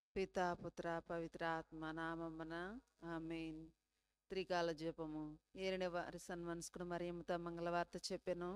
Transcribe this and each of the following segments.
పితా పుత్ర పవిత్ర ఆత్మ నామమ్మన ఆమెన్ త్రికాల జపము ఏరిన వారి సన్మనస్కుడు మరియమ్మతో మంగళవార్త చెప్పెను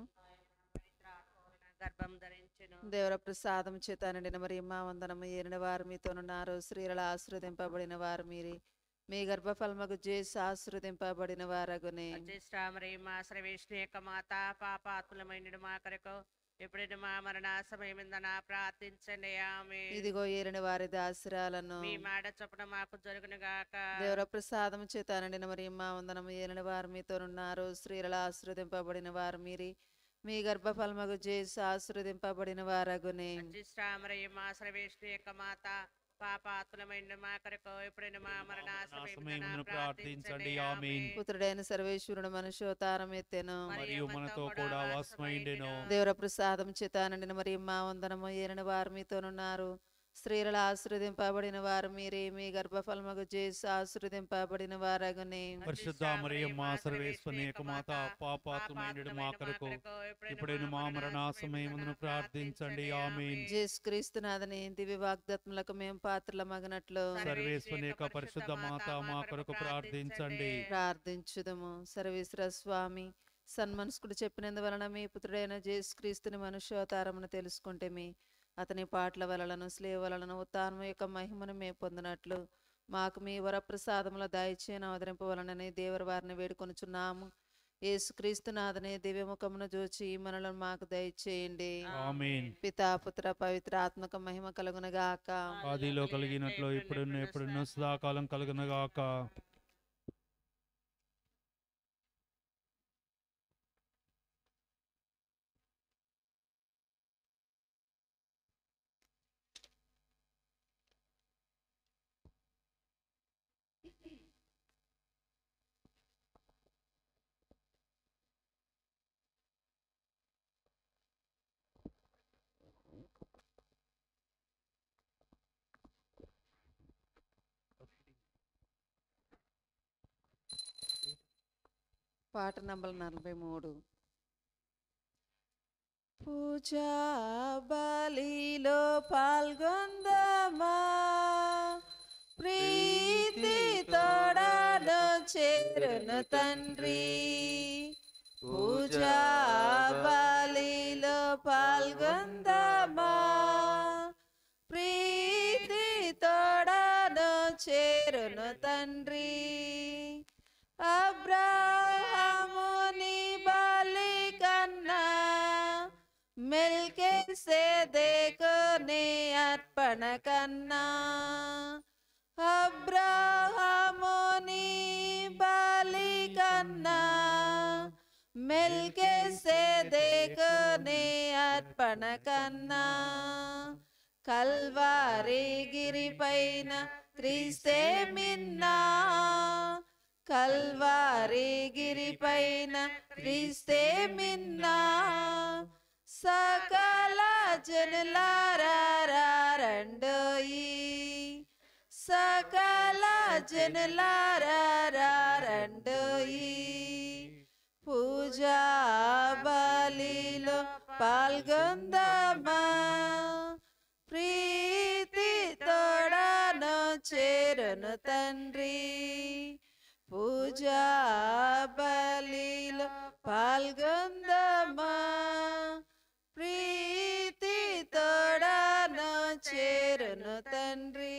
గర్భం ధరించెను దేవర ప్రసాదం చేత నిండిన మరియమ్మ వందనము ఏరిన వారు మీతోనున్నారు స్త్రీల ఆశ్రదింపబడిన వారు మీరే మీ గర్భఫలముకు చేసి ఆశ్రదింపబడిన వారగునే అజేష్టామరి మా సర్వేష్ణేక మాత పాపాత్ములమైన మా కొరకు ఎప్పుడైనా మా మరణ సమయమిందన ప్రార్థించండి ఆమె ఇదిగో ఏరిన వారి దాసరాలను మీ మాట చొప్పున మాకు జరుగును గాక దేవర ప్రసాదం చేత నిండిన మరియమ్మ వందనము ఏలిన వారు మీతోనున్నారు స్త్రీల ఆశ్రదింపబడిన వారు మీరే మీ గర్భఫలముకు చేసి ఆశ్రదింపబడిన వారగునే అజేష్టామరి మా సర్వేష్ణేక మాత పాపాత్ములమైన మా కొరకు ఎప్పుడైనా మా మరణ సమయమిందన సమయమున ప్రార్థించండి ప్రార్థించండి. ఆమె ఆమేన్. పుత్రుడైన సర్వేశ్వరుడు మనుష్యోతారం ఎత్తెను మరియు మనతో కూడా వాసమైండెను దేవర ప్రసాదం చేతానండిన మరి మా వందనము ఏలిన వారు మీతోనున్నారు స్త్రీల ఆశ్రదింపబడిన వారు మీరే మీ గర్భఫలముకు చేసి ఆశ్రదింపబడిన వారగునే పరిశుద్ధ మరియమ్మ సర్వేశ్వని యొక్క మాత పాపాత్మైన మా కొరకు ఇప్పుడైన మా మరణ సమయమును ప్రార్థించండి ఆమేన్ జేసు క్రీస్తునాథని దివ్య వాగ్దత్ములకు మేము పాత్రల మగనట్లు సర్వేశ్వని యొక్క పరిశుద్ధ మాత మా కొరకు ప్రార్థించండి ప్రార్థించుదము సర్వేశ్వర స్వామి సన్మనస్కుడు చెప్పినందువలన మీ పుత్రుడైన జేసు క్రీస్తుని మనుష్యోతారమును తెలుసుకుంటే మీ అతని పాటల వలలను స్లేవ వలన ఉత్తానం యొక్క మహిమను మే పొందినట్లు మాకు మీ వరప్రసాదముల దయచేయను అవతరింపవలనని దేవర వారిని వేడుకొనుచున్నాము యేసుక్రీస్తునాథనే దివ్యముఖమును జోచి మనలను మాకు దయచేయండి ఆమేన్ పితా పుత్ర పవిత్ర ఆత్మక మహిమ కలుగునగాక ఆదిలో కలిగినట్లు ఇప్పుడున్న ఎప్పుడున్న సదాకాలం కలుగునగాక పాట నంబర్ నలభై మూడు పూజా బలిలో పాల్గొందమా ప్రీతి తోడను చేరును తండ్రి పూజా బలిలో పాల్గొందమా ప్రీతి తోడను చేరును తండ్రి అబ్రాహముని బలి కన్నా మిల్కే సేదేకుని అర్పణ కన్నా అబ్రాహముని బలి కన్నా మిల్కే సేదేకుని అర్పణ కన్నా కల్వారి గిరిపైన క్రీస్తే మిన్నా కల్వారి గిరిపైన క్రీస్తే మిన్నా సకల జనులారండోయి సకల జనులారండోయి పూజా బలిలో పాల్గొందమా ప్రీతి తోడను చేరును తండ్రి పూజా బలిలో పాల్గొందమా ప్రీతి తోడను చేరును తండ్రి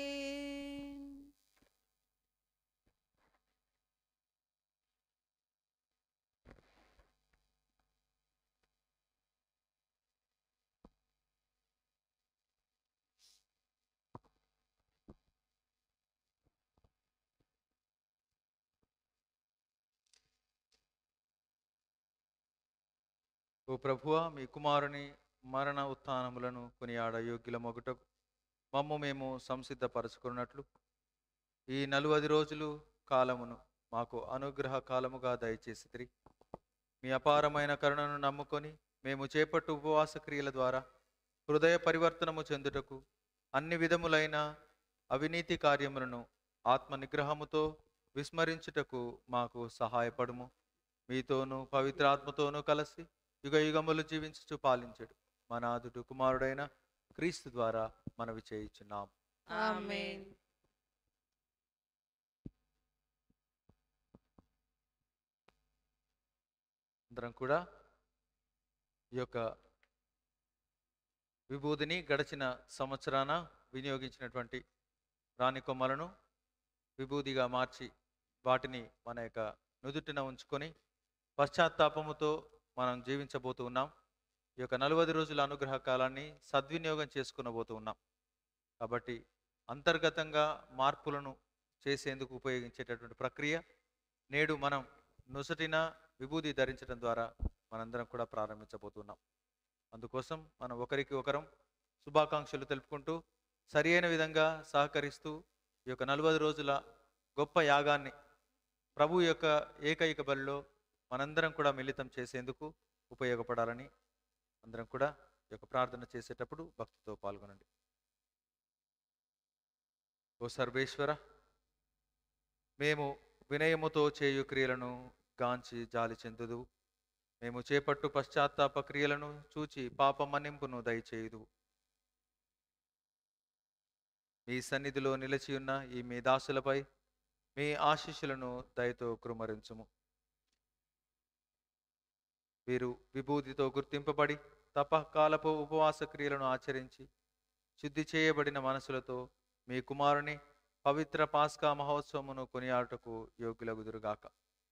ఓ ప్రభువా మీ కుమారుని మరణ ఉత్థానములను కొనియాడ యోగ్యుల మొగుటకు మమ్ము మేము సంసిద్ధపరచుకున్నట్లు ఈ నలువది రోజులు కాలమును మాకు అనుగ్రహ కాలముగా దయచేసిరి మీ అపారమైన కరుణను నమ్ముకొని మేము చేపట్టు ఉపవాస క్రియల ద్వారా హృదయ పరివర్తనము చెందుటకు అన్ని విధములైన అవినీతి కార్యములను ఆత్మ నిగ్రహముతో విస్మరించుటకు మాకు సహాయపడుము మీతోనూ పవిత్రాత్మతోనూ కలిసి యుగ యుగములు జీవించుచు పాలించడు మా నాదుడు కుమారుడైన క్రీస్తు ద్వారా మనవి చేయుచున్నాం ఆమేన్ అందరం కూడా ఈ యొక్క విభూదిని గడిచిన సంవత్సరాన వినియోగించినటువంటి రాణి కొమ్మలను విభూదిగా మార్చి వాటిని మన యొక్క నుదుటిన ఉంచుకొని పశ్చాత్తాపముతో మనం జీవించబోతూ ఉన్నాం ఈ యొక్క నలభై రోజుల అనుగ్రహ కాలాన్ని సద్వినియోగం చేసుకునబోతూ ఉన్నాం కాబట్టి అంతర్గతంగా మార్పులను చేసేందుకు ఉపయోగించేటటువంటి ప్రక్రియ నేడు మనం నుసటిన విభూది ధరించడం ద్వారా మనందరం కూడా ప్రారంభించబోతున్నాం అందుకోసం మనం ఒకరికి ఒకరం శుభాకాంక్షలు తెలుపుకుంటూ సరి అయిన విధంగా సహకరిస్తూ ఈ యొక్క నలభై రోజుల గొప్ప యాగాన్ని ప్రభు యొక్క ఏకైక బలిలో మనందరం కూడా మిళితం చేసేందుకు ఉపయోగపడాలని అందరం కూడా ఈ యొక్క ప్రార్థన చేసేటప్పుడు భక్తితో పాల్గొనండి ఓ సర్వేశ్వర మేము వినయముతో చేయు క్రియలను గాంచి జాలి చెందుదు మేము చేపట్టు పశ్చాత్తాప క్రియలను చూచి పాప మన్నింపును దయచేయుదు మీ సన్నిధిలో నిలిచి ఉన్న ఈ మీ దాసులపై మీ ఆశీస్సులను దయతో కురుమరించుము వీరు విభూతితో గుర్తింపబడి తపకాలపు ఉపవాస క్రియలను ఆచరించి శుద్ధి చేయబడిన మనసులతో మీ కుమారుని పవిత్ర పాస్కా మహోత్సవమును కొనియాడుటకు యోగ్యులగుదురుగాక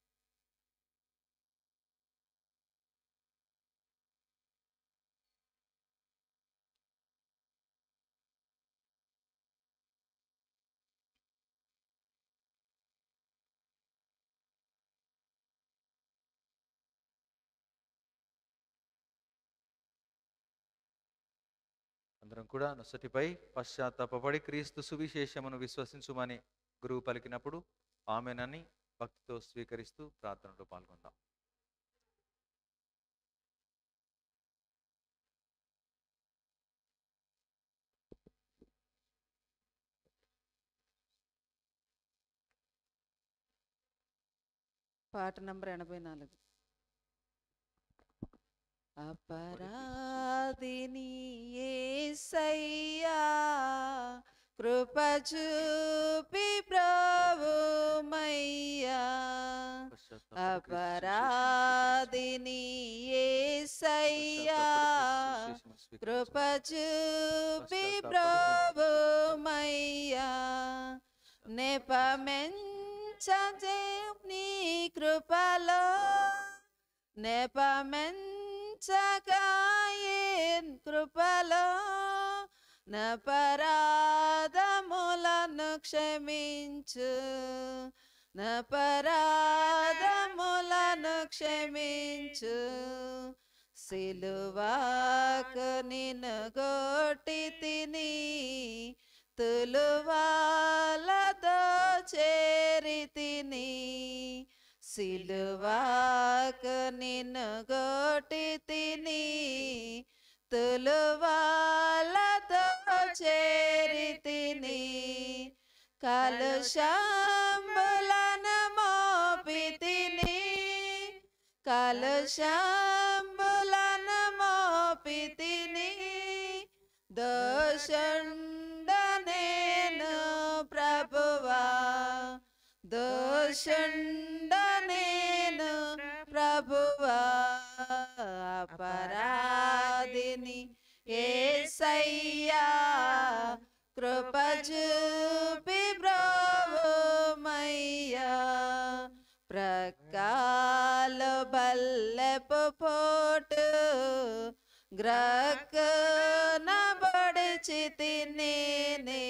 అందరం కూడా నొసటిపై పశ్చాత్తాపడి క్రీస్తు సువిశేషమును విశ్వసించుమని గురువు పలికినప్పుడు ఆమెనని భక్తితో స్వీకరిస్తూ ప్రార్థనలో పాల్గొందాం పాట నంబర్ ఎనభై నాలుగు అపరాధిని యేసయ్యా కృప చూపి ప్రభుమయ్యా అపరాధిని యేసయ్యా కృప చూపి ప్రభుమయ్యా నెపమెంచే నీ కృపలో నెపమెంచగాయన్ కృపలో నపరాధములను క్షమించు నపరాధములను క్షమించు సిలువాకు నిన్ను గోటి తిని తులువాలతో చేరి తిని సిలువాకు నిన్ను గోటి తిని తులువాలతో చేరి తిని కలుషంబులను మోపి తిని కలుషంబులను మోపి తిని దోషండ నేను ప్రభువా దోషండ నేను ప్రభువా అపరాధిని ఏసయ్యా కృప చూపి బ్రోమయ్యా ప్రకాలు బల్లెపు పోటు గ్రక్ నబడిచి తినేనే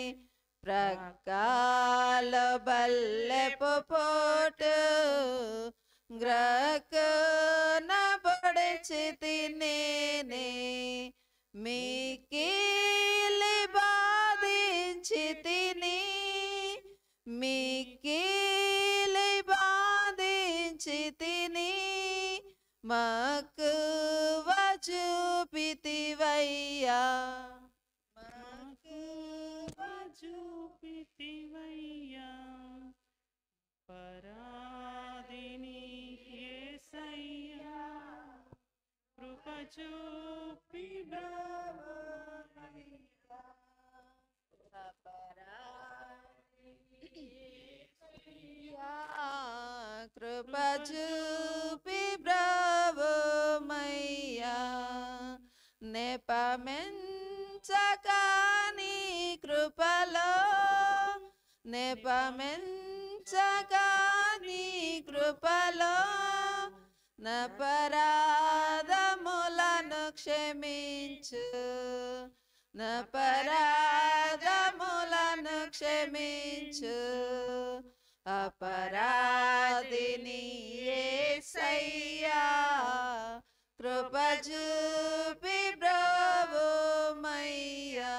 ప్రకాల బల్లెపు పోటు గ్రక్ నబడిచి తినేనే మీకీలి బాధించి తిని మీకీలి బాధించి తిని మాకు చూపితివయ్యా మాకు చూపితివయ్యా పరాదిని యేసయ్యా కృప చూపి కృప చూపి బ్రవమయ్యా నెపమెంచగా నీ కృపలో నెపమెంచగా నీ కృపలో నపరాధములను క్షమించు నపరాధములను క్షమించు అపరాధిని యేసయ్యా కృప చూపి బ్రవమయ్యా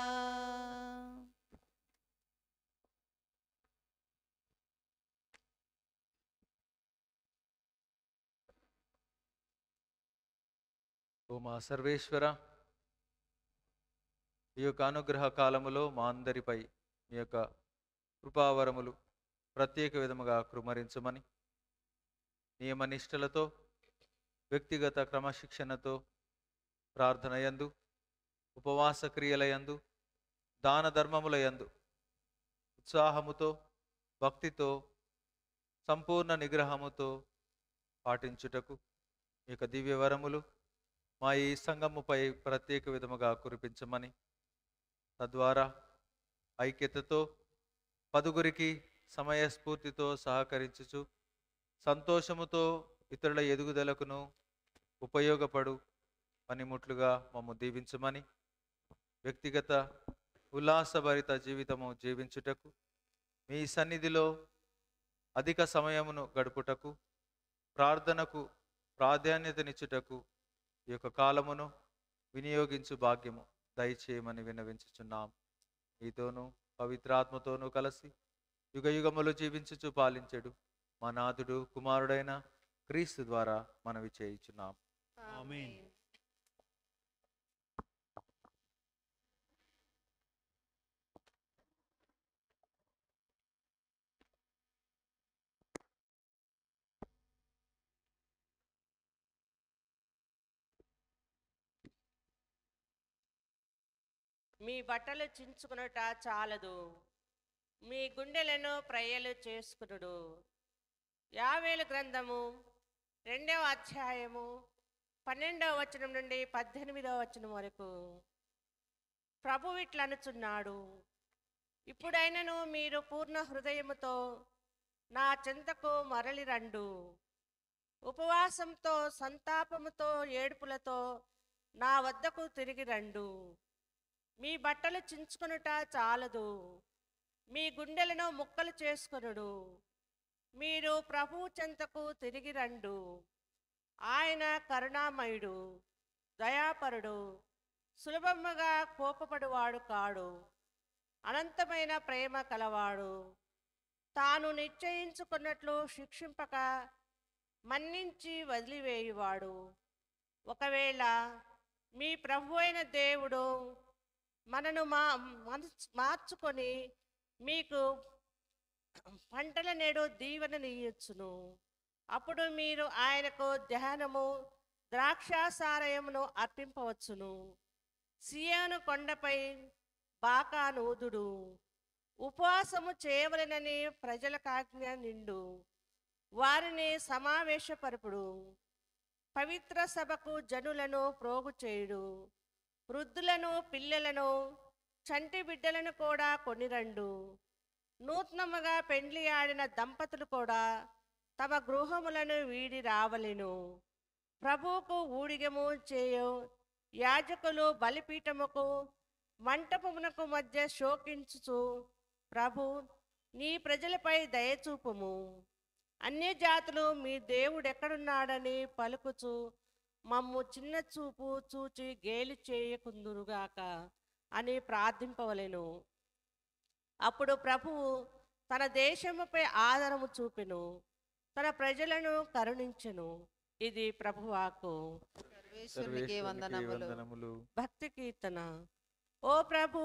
ఓ మా సర్వేశ్వర ఈ యొక్క అనుగ్రహ కాలములో మా అందరిపై మీ యొక్క కృపావరములు ప్రత్యేక విధముగా కృమరించమని నియమనిష్టలతో వ్యక్తిగత క్రమశిక్షణతో ప్రార్థనయందు ఉపవాస క్రియలయందు దాన ధర్మములయందు ఉత్సాహముతో భక్తితో సంపూర్ణ నిగ్రహముతో పాటించుటకు ఈ యొక్క దివ్యవరములు మా ఈ సంఘముపై ప్రత్యేక విధముగా కురిపించమని తద్వారా ఐక్యతతో పదుగురికి సమయస్ఫూర్తితో సహకరించుచు సంతోషముతో ఇతరుల ఎదుగుదలకును ఉపయోగపడు పనిముట్లుగా మమ్ము దీవించమని వ్యక్తిగత ఉల్లాసభరిత జీవితము జీవించుటకు మీ సన్నిధిలో అధిక సమయమును గడుపుటకు ప్రార్థనకు ప్రాధాన్యతనిచ్చుటకు ఈ యొక్క కాలమును వినియోగించు భాగ్యము దయచేయమని విన్నవించుచున్నాం మీతోనూ పవిత్రాత్మతోనూ కలిసి యుగ యుగములు జీవించుచు పాలించెడు మా నాథుడు కుమారుడైన క్రీస్తు ద్వారా మనవి చేయుచున్నాం ఆమేన్. మీ బట్టలు చించుకునుట చాలదు మీ గుండెలను ప్రయ్యలు చేసుకునుడు యావేలు గ్రంథము రెండవ అధ్యాయము పన్నెండవ వచనం నుండి పద్దెనిమిదవ వచనం వరకు ప్రభు ఇట్లనుచున్నాడు ఇప్పుడైనను మీరు పూర్ణ హృదయముతో నా చెంతకు మరలి రండు ఉపవాసంతో సంతాపముతో ఏడుపులతో నా వద్దకు తిరిగి రండు మీ బట్టలు చించుకొనుట చాలదు మీ గుండెలను ముక్కలు చేసుకొనుడు మీరు ప్రభువు చెంతకు తిరిగి రండు ఆయన కరుణామయుడు దయాపరుడు సులభముగా కోపపడువాడు కాడు అనంతమైన ప్రేమ కలవాడు తాను నిశ్చయించుకున్నట్లు శిక్షింపక మన్నించి వదిలివేయువాడు ఒకవేళ మీ ప్రభు అయిన దేవుడు మనను మా మనస్- మార్చుకొని మీకు పంటల నేడు దీవెననియొచ్చును అప్పుడు మీరు ఆయనకు ధ్యానము ద్రాక్షాసారయమును అర్పింపవచ్చును సియోను కొండపై బాకానూదుడు ఉపవాసము చేయవలెనని ప్రజలకు ఆజ్ఞ నిండు వారిని సమావేశపరుపుడు పవిత్ర సభకు జనులను ప్రోగు చేయుడు వృద్ధులను పిల్లలను చంటి బిడ్డలను కూడా కొనిరండు నూతనముగా పెండ్లి ఆడిన దంపతులు కూడా తమ గృహములను వీడి రావలెను ప్రభువుకు ఊడిగము చేయు యాజకులు బలిపీఠముకు మంటపమునకు మధ్య శోకించుచు ప్రభు నీ ప్రజలపై దయచూపుము అన్య జాతులు మీ దేవుడెక్కడున్నాడని పలుకుచు మమ్ము చిన్న చూపు చూచి గేలి చేయకుందురుగాక అని ప్రార్థింపవలెను అప్పుడు ప్రభువు తన దేశముపై ఆదరము చూపెను తన ప్రజలను కరుణించెను ఇది ప్రభువాకు సర్వేశ్వరునికి సర్వేశ్వరునికి వందనములు వందనములు భక్తి కీర్తన ఓ ప్రభు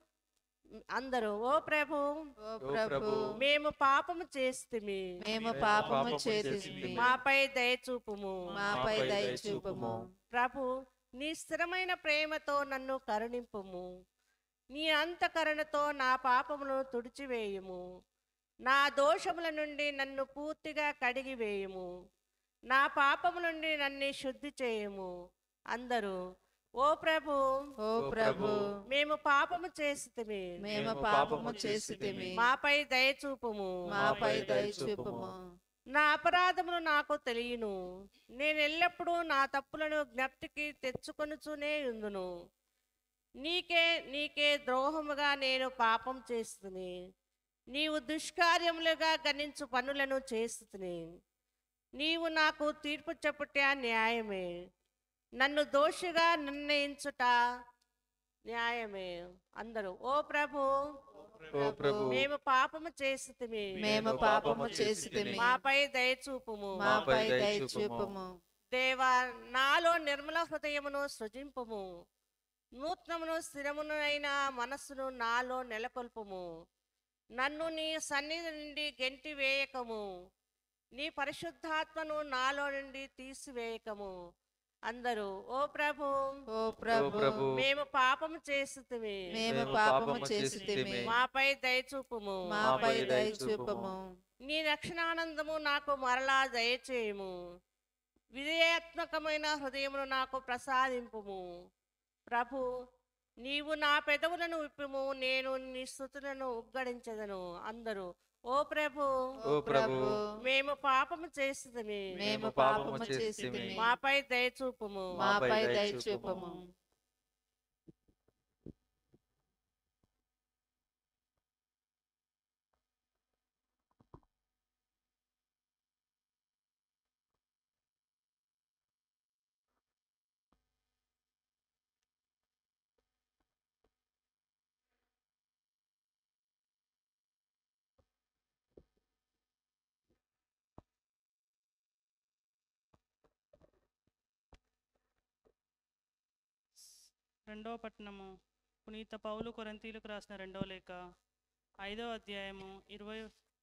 అందరూ ఓ ప్రభు ఓ ఓ ప్రభు ప్రభు, మేము పాపము చేస్తిమి మేము మేము పాపము పాపము చేసి చేసితిమి. మాపై దయచూపుము మాపై మాపై దయచూపము ప్రభు నీ స్థిరమైన ప్రేమతో నన్ను కరుణింపుము నీ అంతకరణతో నా పాపమును తుడిచివేయుము నా దోషముల నుండి నన్ను పూర్తిగా కడిగి వేయుము నా పాపము నుండి నన్ను శుద్ధి చేయము అందరూ ఓ ప్రభు ఓ ప్రభు మేము పాపము చేసితిమి మేము పాపము చేసితిమి మాపై దయచూపుము మాపై దయచూపుము నా అపరాధములు నాకు తెలియను నేను ఎల్లప్పుడూ నా తప్పులను జ్ఞప్తికి తెచ్చుకొనుచునే ఉందును నీకే నీకే ద్రోహముగా నేను పాపం చేస్తుంది నీవు దుష్కార్యములుగా గణించు పనులను చేస్తుంది నీవు నాకు తీర్పు చెప్పుట న్యాయమే నన్ను దోషిగా నిర్ణయించుట న్యాయమే అందరూ ఓ ప్రభు ఓ ప్రభు మేము పాపము చేసితిమి మేము పాపము చేసితిమి మాపై దయచూపుము మాపై మాపై దయచూపుము దేవా నాలో నిర్మల హృదయమును సృజింపుము నూతనమును స్థిరమును అయిన మనస్సును నాలో నెలకొల్పుము నన్ను నీ సన్నిధి నుండి గెంటి వేయకము నీ పరిశుద్ధాత్మను నాలో నుండి తీసివేయకము అందరూ ఓ ప్రభు ఓ ప్రభు ప్రభు. మేము పాపము చేసితిమి మేము మేము పాపము పాపము చేసితిమి చేసితిమి. మాపై దయచూపుము మాపై మాపై దయచూపము నీ రక్షణానందము నాకు మరలా దయచేయము విధేయాత్మకమైన హృదయమును నాకు ప్రసాదింపుము ప్రభు నీవు నా పెదవులను విప్పుము నేను నీ స్థుతులను ఉగ్గడించదను అందరూ ఓ ప్రభు ఓ ప్రభు మేము పాపము చేసిదమి మేము పాపము చేసితిమి మాపై దయచూపుము మాపై దయచూపము రెండవ పట్టణము పునీత పౌలు కొరంతీలకు రాసిన రెండవ లేఖ ఐదవ అధ్యాయము ఇరవై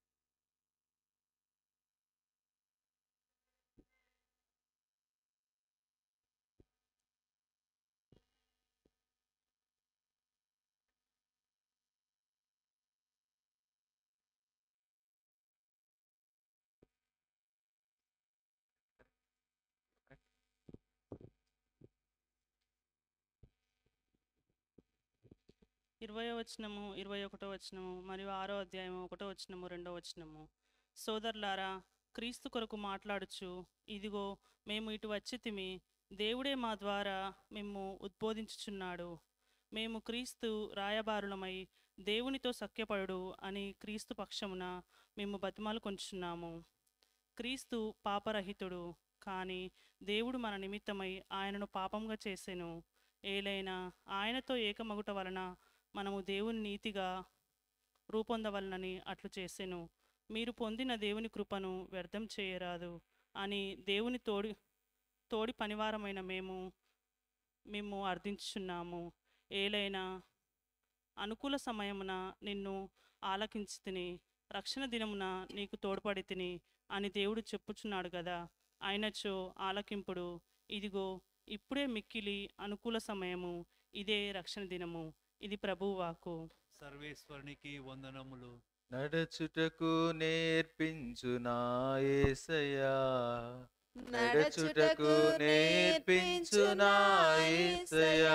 ఇరవయో వచనము ఇరవై ఒకటో వచనము మరియు ఆరో అధ్యాయము ఒకటో వచనము రెండో వచనము సోదరులారా క్రీస్తు కొరకు మాట్లాడుచు ఇదిగో మేము ఇటు వచ్చితిమి దేవుడే మా ద్వారా మేము ఉద్బోధించుచున్నాడు మేము క్రీస్తు రాయబారులమై దేవునితో సఖ్యపడు అని క్రీస్తు పక్షమున మేము బతిమాలు కొంచున్నాము క్రీస్తు పాపరహితుడు కానీ దేవుడు మన నిమిత్తమై ఆయనను పాపంగా చేసెను ఏలైనా ఆయనతో ఏకమగుట వలన మనము దేవుని నీతిగా రూపొందవలనని అట్లు చేసెను మీరు పొందిన దేవుని కృపను వ్యర్థం చేయరాదు అని దేవుని తోడి తోడి పనివారమైన మేము మేము అర్థించుచున్నాము ఏలైనా అనుకూల సమయమున నిన్ను ఆలకించి తిని రక్షణ దినమున నీకు తోడ్పడి తిని అని దేవుడు చెప్పుచున్నాడు కదా అయినచో ఆలకింపుడు ఇదిగో ఇప్పుడే మిక్కిలి అనుకూల సమయము ఇదే రక్షణ దినము ఇది ప్రభువు వాక్కు సర్వేశ్వరునికి వందనములు నడచుటకు నేర్పించు నా యేసయ్యా నడచుటకు నేర్పించు నా యేసయ్యా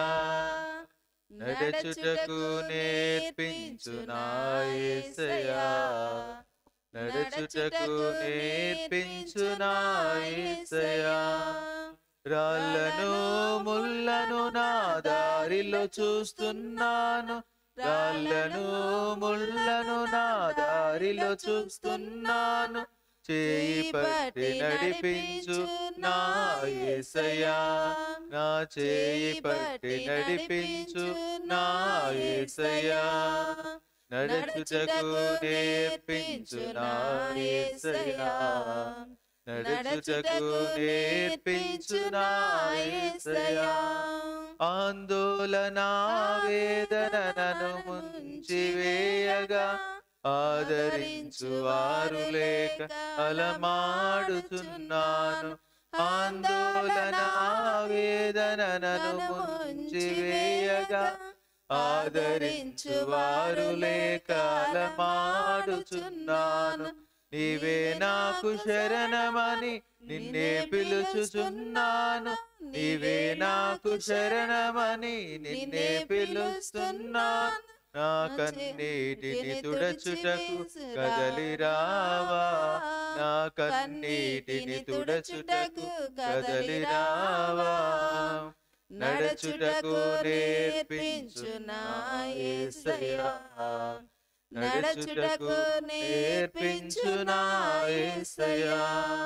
నడచుటకు నేర్పించు నా యేసయ్యా నడచుటకు నేర్పించు నా యేసయ్యా రాళ్ళను ముళ్ళను నా దారిలో చూస్తున్నాను రాళ్ళను ముళ్ళను నా దారిలో చూస్తున్నాను చేయి పట్టి నడిపించు నా యేసయ్యా నా చేయి పట్టి నడిపించు నా యేసయ్యా నడుచుటకు నేర్పించు నా యేసయ్యా నడుచుటకు నేర్పించు నా యేసయ్యా ఆందోళన వేదనను ముంచి వేయగా ఆదరించు వారు లేక అలమాడుచున్నాను ఆందోళన వేదనను ముంచి వేయగా ఆదరించువారు లేక అలమాడుచున్నాను నీవే నాకు శరణమని నిన్నే పిలుచుచున్నాను నీవే నాకు శరణమని నిన్నే పిలుస్తున్నాను నా కన్నీటిని తుడచుటకు కదలిరావా నా కన్నీటిని తుడచుటకు కదలిరావా నడచుటకు నేర్పించు నా యేసయ్యా నడచుటకు నేర్పించు నా యేసయ్యా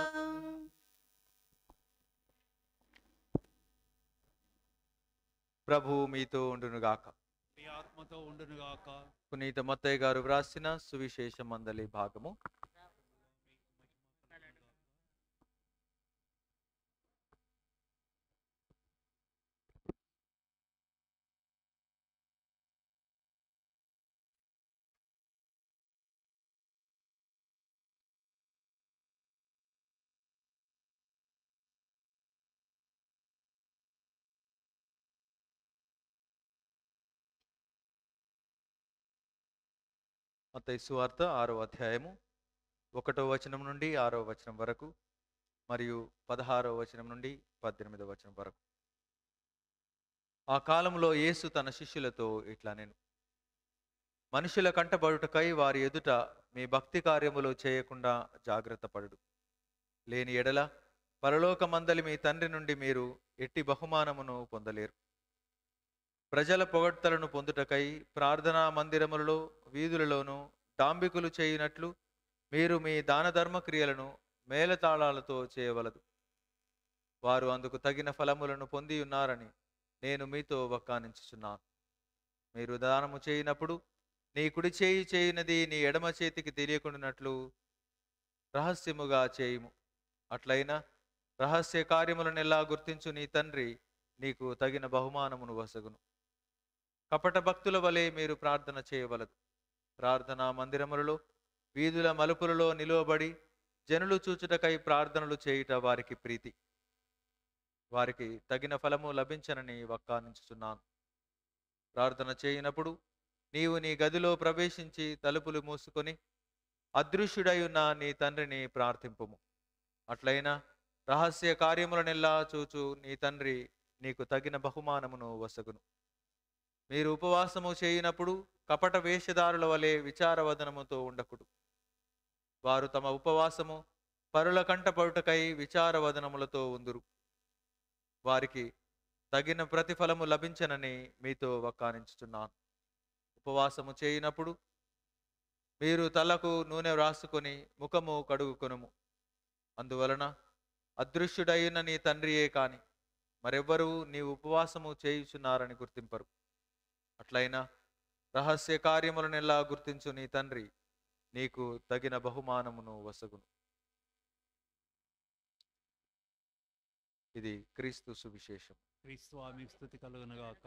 ప్రభు మీతో ఉండునుగాక మీ ఆత్మతో ఉండునుగాక పునీత మత్తయ్య గారు వ్రాసిన సువిశేష మందలి భాగము మత్తయి సువార్త ఆరో అధ్యాయము ఒకటో వచనం నుండి ఆరో వచనం వరకు మరియు పదహారో వచనం నుండి పద్దెనిమిదో వచనం వరకు ఆ కాలంలో యేసు తన శిష్యులతో ఇట్లా నేను మనుషుల కంటబడుటకై వారి ఎదుట మీ భక్తి కార్యములు చేయకుండా జాగ్రత్త పడుడు లేని ఎడల పరలోక మందలి మీ తండ్రి నుండి మీరు ఎట్టి బహుమానమును పొందలేరు ప్రజల పొగడ్తలను పొందుటకై ప్రార్థనా మందిరములలో వీధులలోనూ డాంబికులు చేయునట్లు మీరు మీ దాన ధర్మ క్రియలను మేళతాళాలతో చేయవలదు వారు అందుకు తగిన ఫలములను పొంది ఉన్నారని నేను మీతో వక్కానించుచున్నాను మీరు దానము చేయనప్పుడు నీ కుడి చేయి చేయునది నీ ఎడమ చేతికి తెలియకుండానట్లు రహస్యముగా చేయుము అట్లయినా రహస్య కార్యములనెల్లా గుర్తించు నీ తండ్రి నీకు తగిన బహుమానమును వసగును కపట భక్తుల వలె మీరు ప్రార్థన చేయవలదు ప్రార్థనా మందిరములలో వీధుల మలుపులలో నిలువబడి జనులు చూచుటకై ప్రార్థనలు చేయుట వారికి ప్రీతి వారికి తగిన ఫలము లభించనని వక్కానించుచున్నాను ప్రార్థన చేయనప్పుడు నీవు నీ గదిలో ప్రవేశించి తలుపులు మూసుకొని అదృశ్యుడై ఉన్న నీ తండ్రిని ప్రార్థింపుము అట్లయినా రహస్య కార్యములనెల్లా చూచు నీ తండ్రి నీకు తగిన బహుమానమును వసగును మీరు ఉపవాసము చేయనప్పుడు కపట వేషధారుల వలె విచారవదనముతో ఉండకుడు వారు తమ ఉపవాసము పరుల కంటపడుటకై విచారవదనములతో ఉందురు వారికి తగిన ప్రతిఫలము లభించనని మీతో వక్కానించుచున్నాను ఉపవాసము చేయనప్పుడు మీరు తలకు నూనె రాసుకొని ముఖము కడుగుకొనుము అందువలన అదృశ్యుడైన నీ తండ్రియే కాని మరెవ్వరూ నీ ఉపవాసము చేయుచున్నారని గుర్తింపరు అట్లయినా రహస్య కార్యములనెల్లా గుర్తించు నీ తండ్రి నీకు తగిన బహుమానమును వసగును ఇది క్రీస్తు సువిశేషం క్రీస్తు స్వామి స్థుతి కలుగునుగాక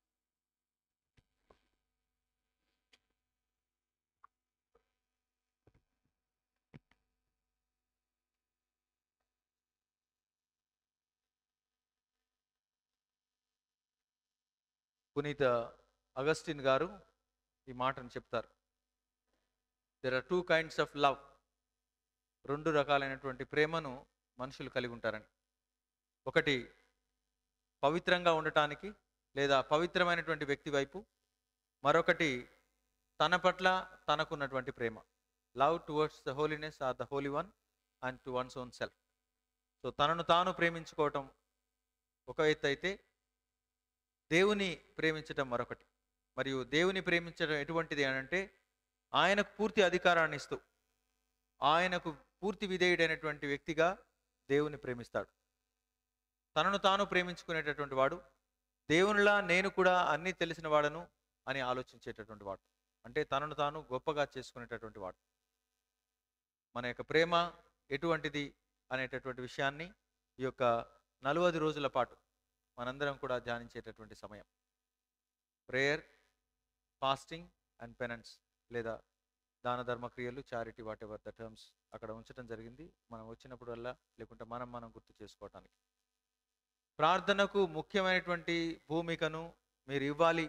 పునీత అగస్టిన్ గారు ఈ మాటను చెప్తారు there are two kinds of love రెండు రకాలైనటువంటి ప్రేమను మనుషులు కలిగి ఉంటారని ఒకటి పవిత్రంగా ఉండటానికి లేదా పవిత్రమైనటువంటి వ్యక్తి వైపు మరొకటి తన పట్ల తనకున్నటువంటి ప్రేమ love towards the holiness or the holy one and to one's own self so తనను తాను ప్రేమించుకోవటం ఒక ఎత్తు అయితే దేవుని ప్రేమించటం మరొకటి మరియు దేవుని ప్రేమించడం ఎటువంటిది అని అంటే ఆయనకు పూర్తి అధికారాన్ని ఇస్తూ ఆయనకు పూర్తి విధేయుడైనటువంటి వ్యక్తిగా దేవుని ప్రేమిస్తాడు తనను తాను ప్రేమించుకునేటటువంటి వాడు దేవునిలా నేను కూడా అన్నీ తెలిసిన వాడను అని ఆలోచించేటటువంటి వాడు అంటే తనను తాను గొప్పగా చేసుకునేటటువంటి వాడు మన యొక్క ప్రేమ ఎటువంటిది అనేటటువంటి విషయాన్ని ఈ యొక్క నలవది రోజుల పాటు మనందరం కూడా ధ్యానించేటటువంటి సమయం ప్రేయర్ ఫాస్టింగ్ అండ్ పెనెన్స్ లేదా దాన ధర్మ క్రియలు charity whatever the terms అక్కడ ఉంచడం జరిగింది మనం వచ్చినప్పుడల్లా లేకుంటే మనం మనం గుర్తు చేసుకోవటానికి ప్రార్థనకు ముఖ్యమైనటువంటి భూమికను మీరు ఇవ్వాలి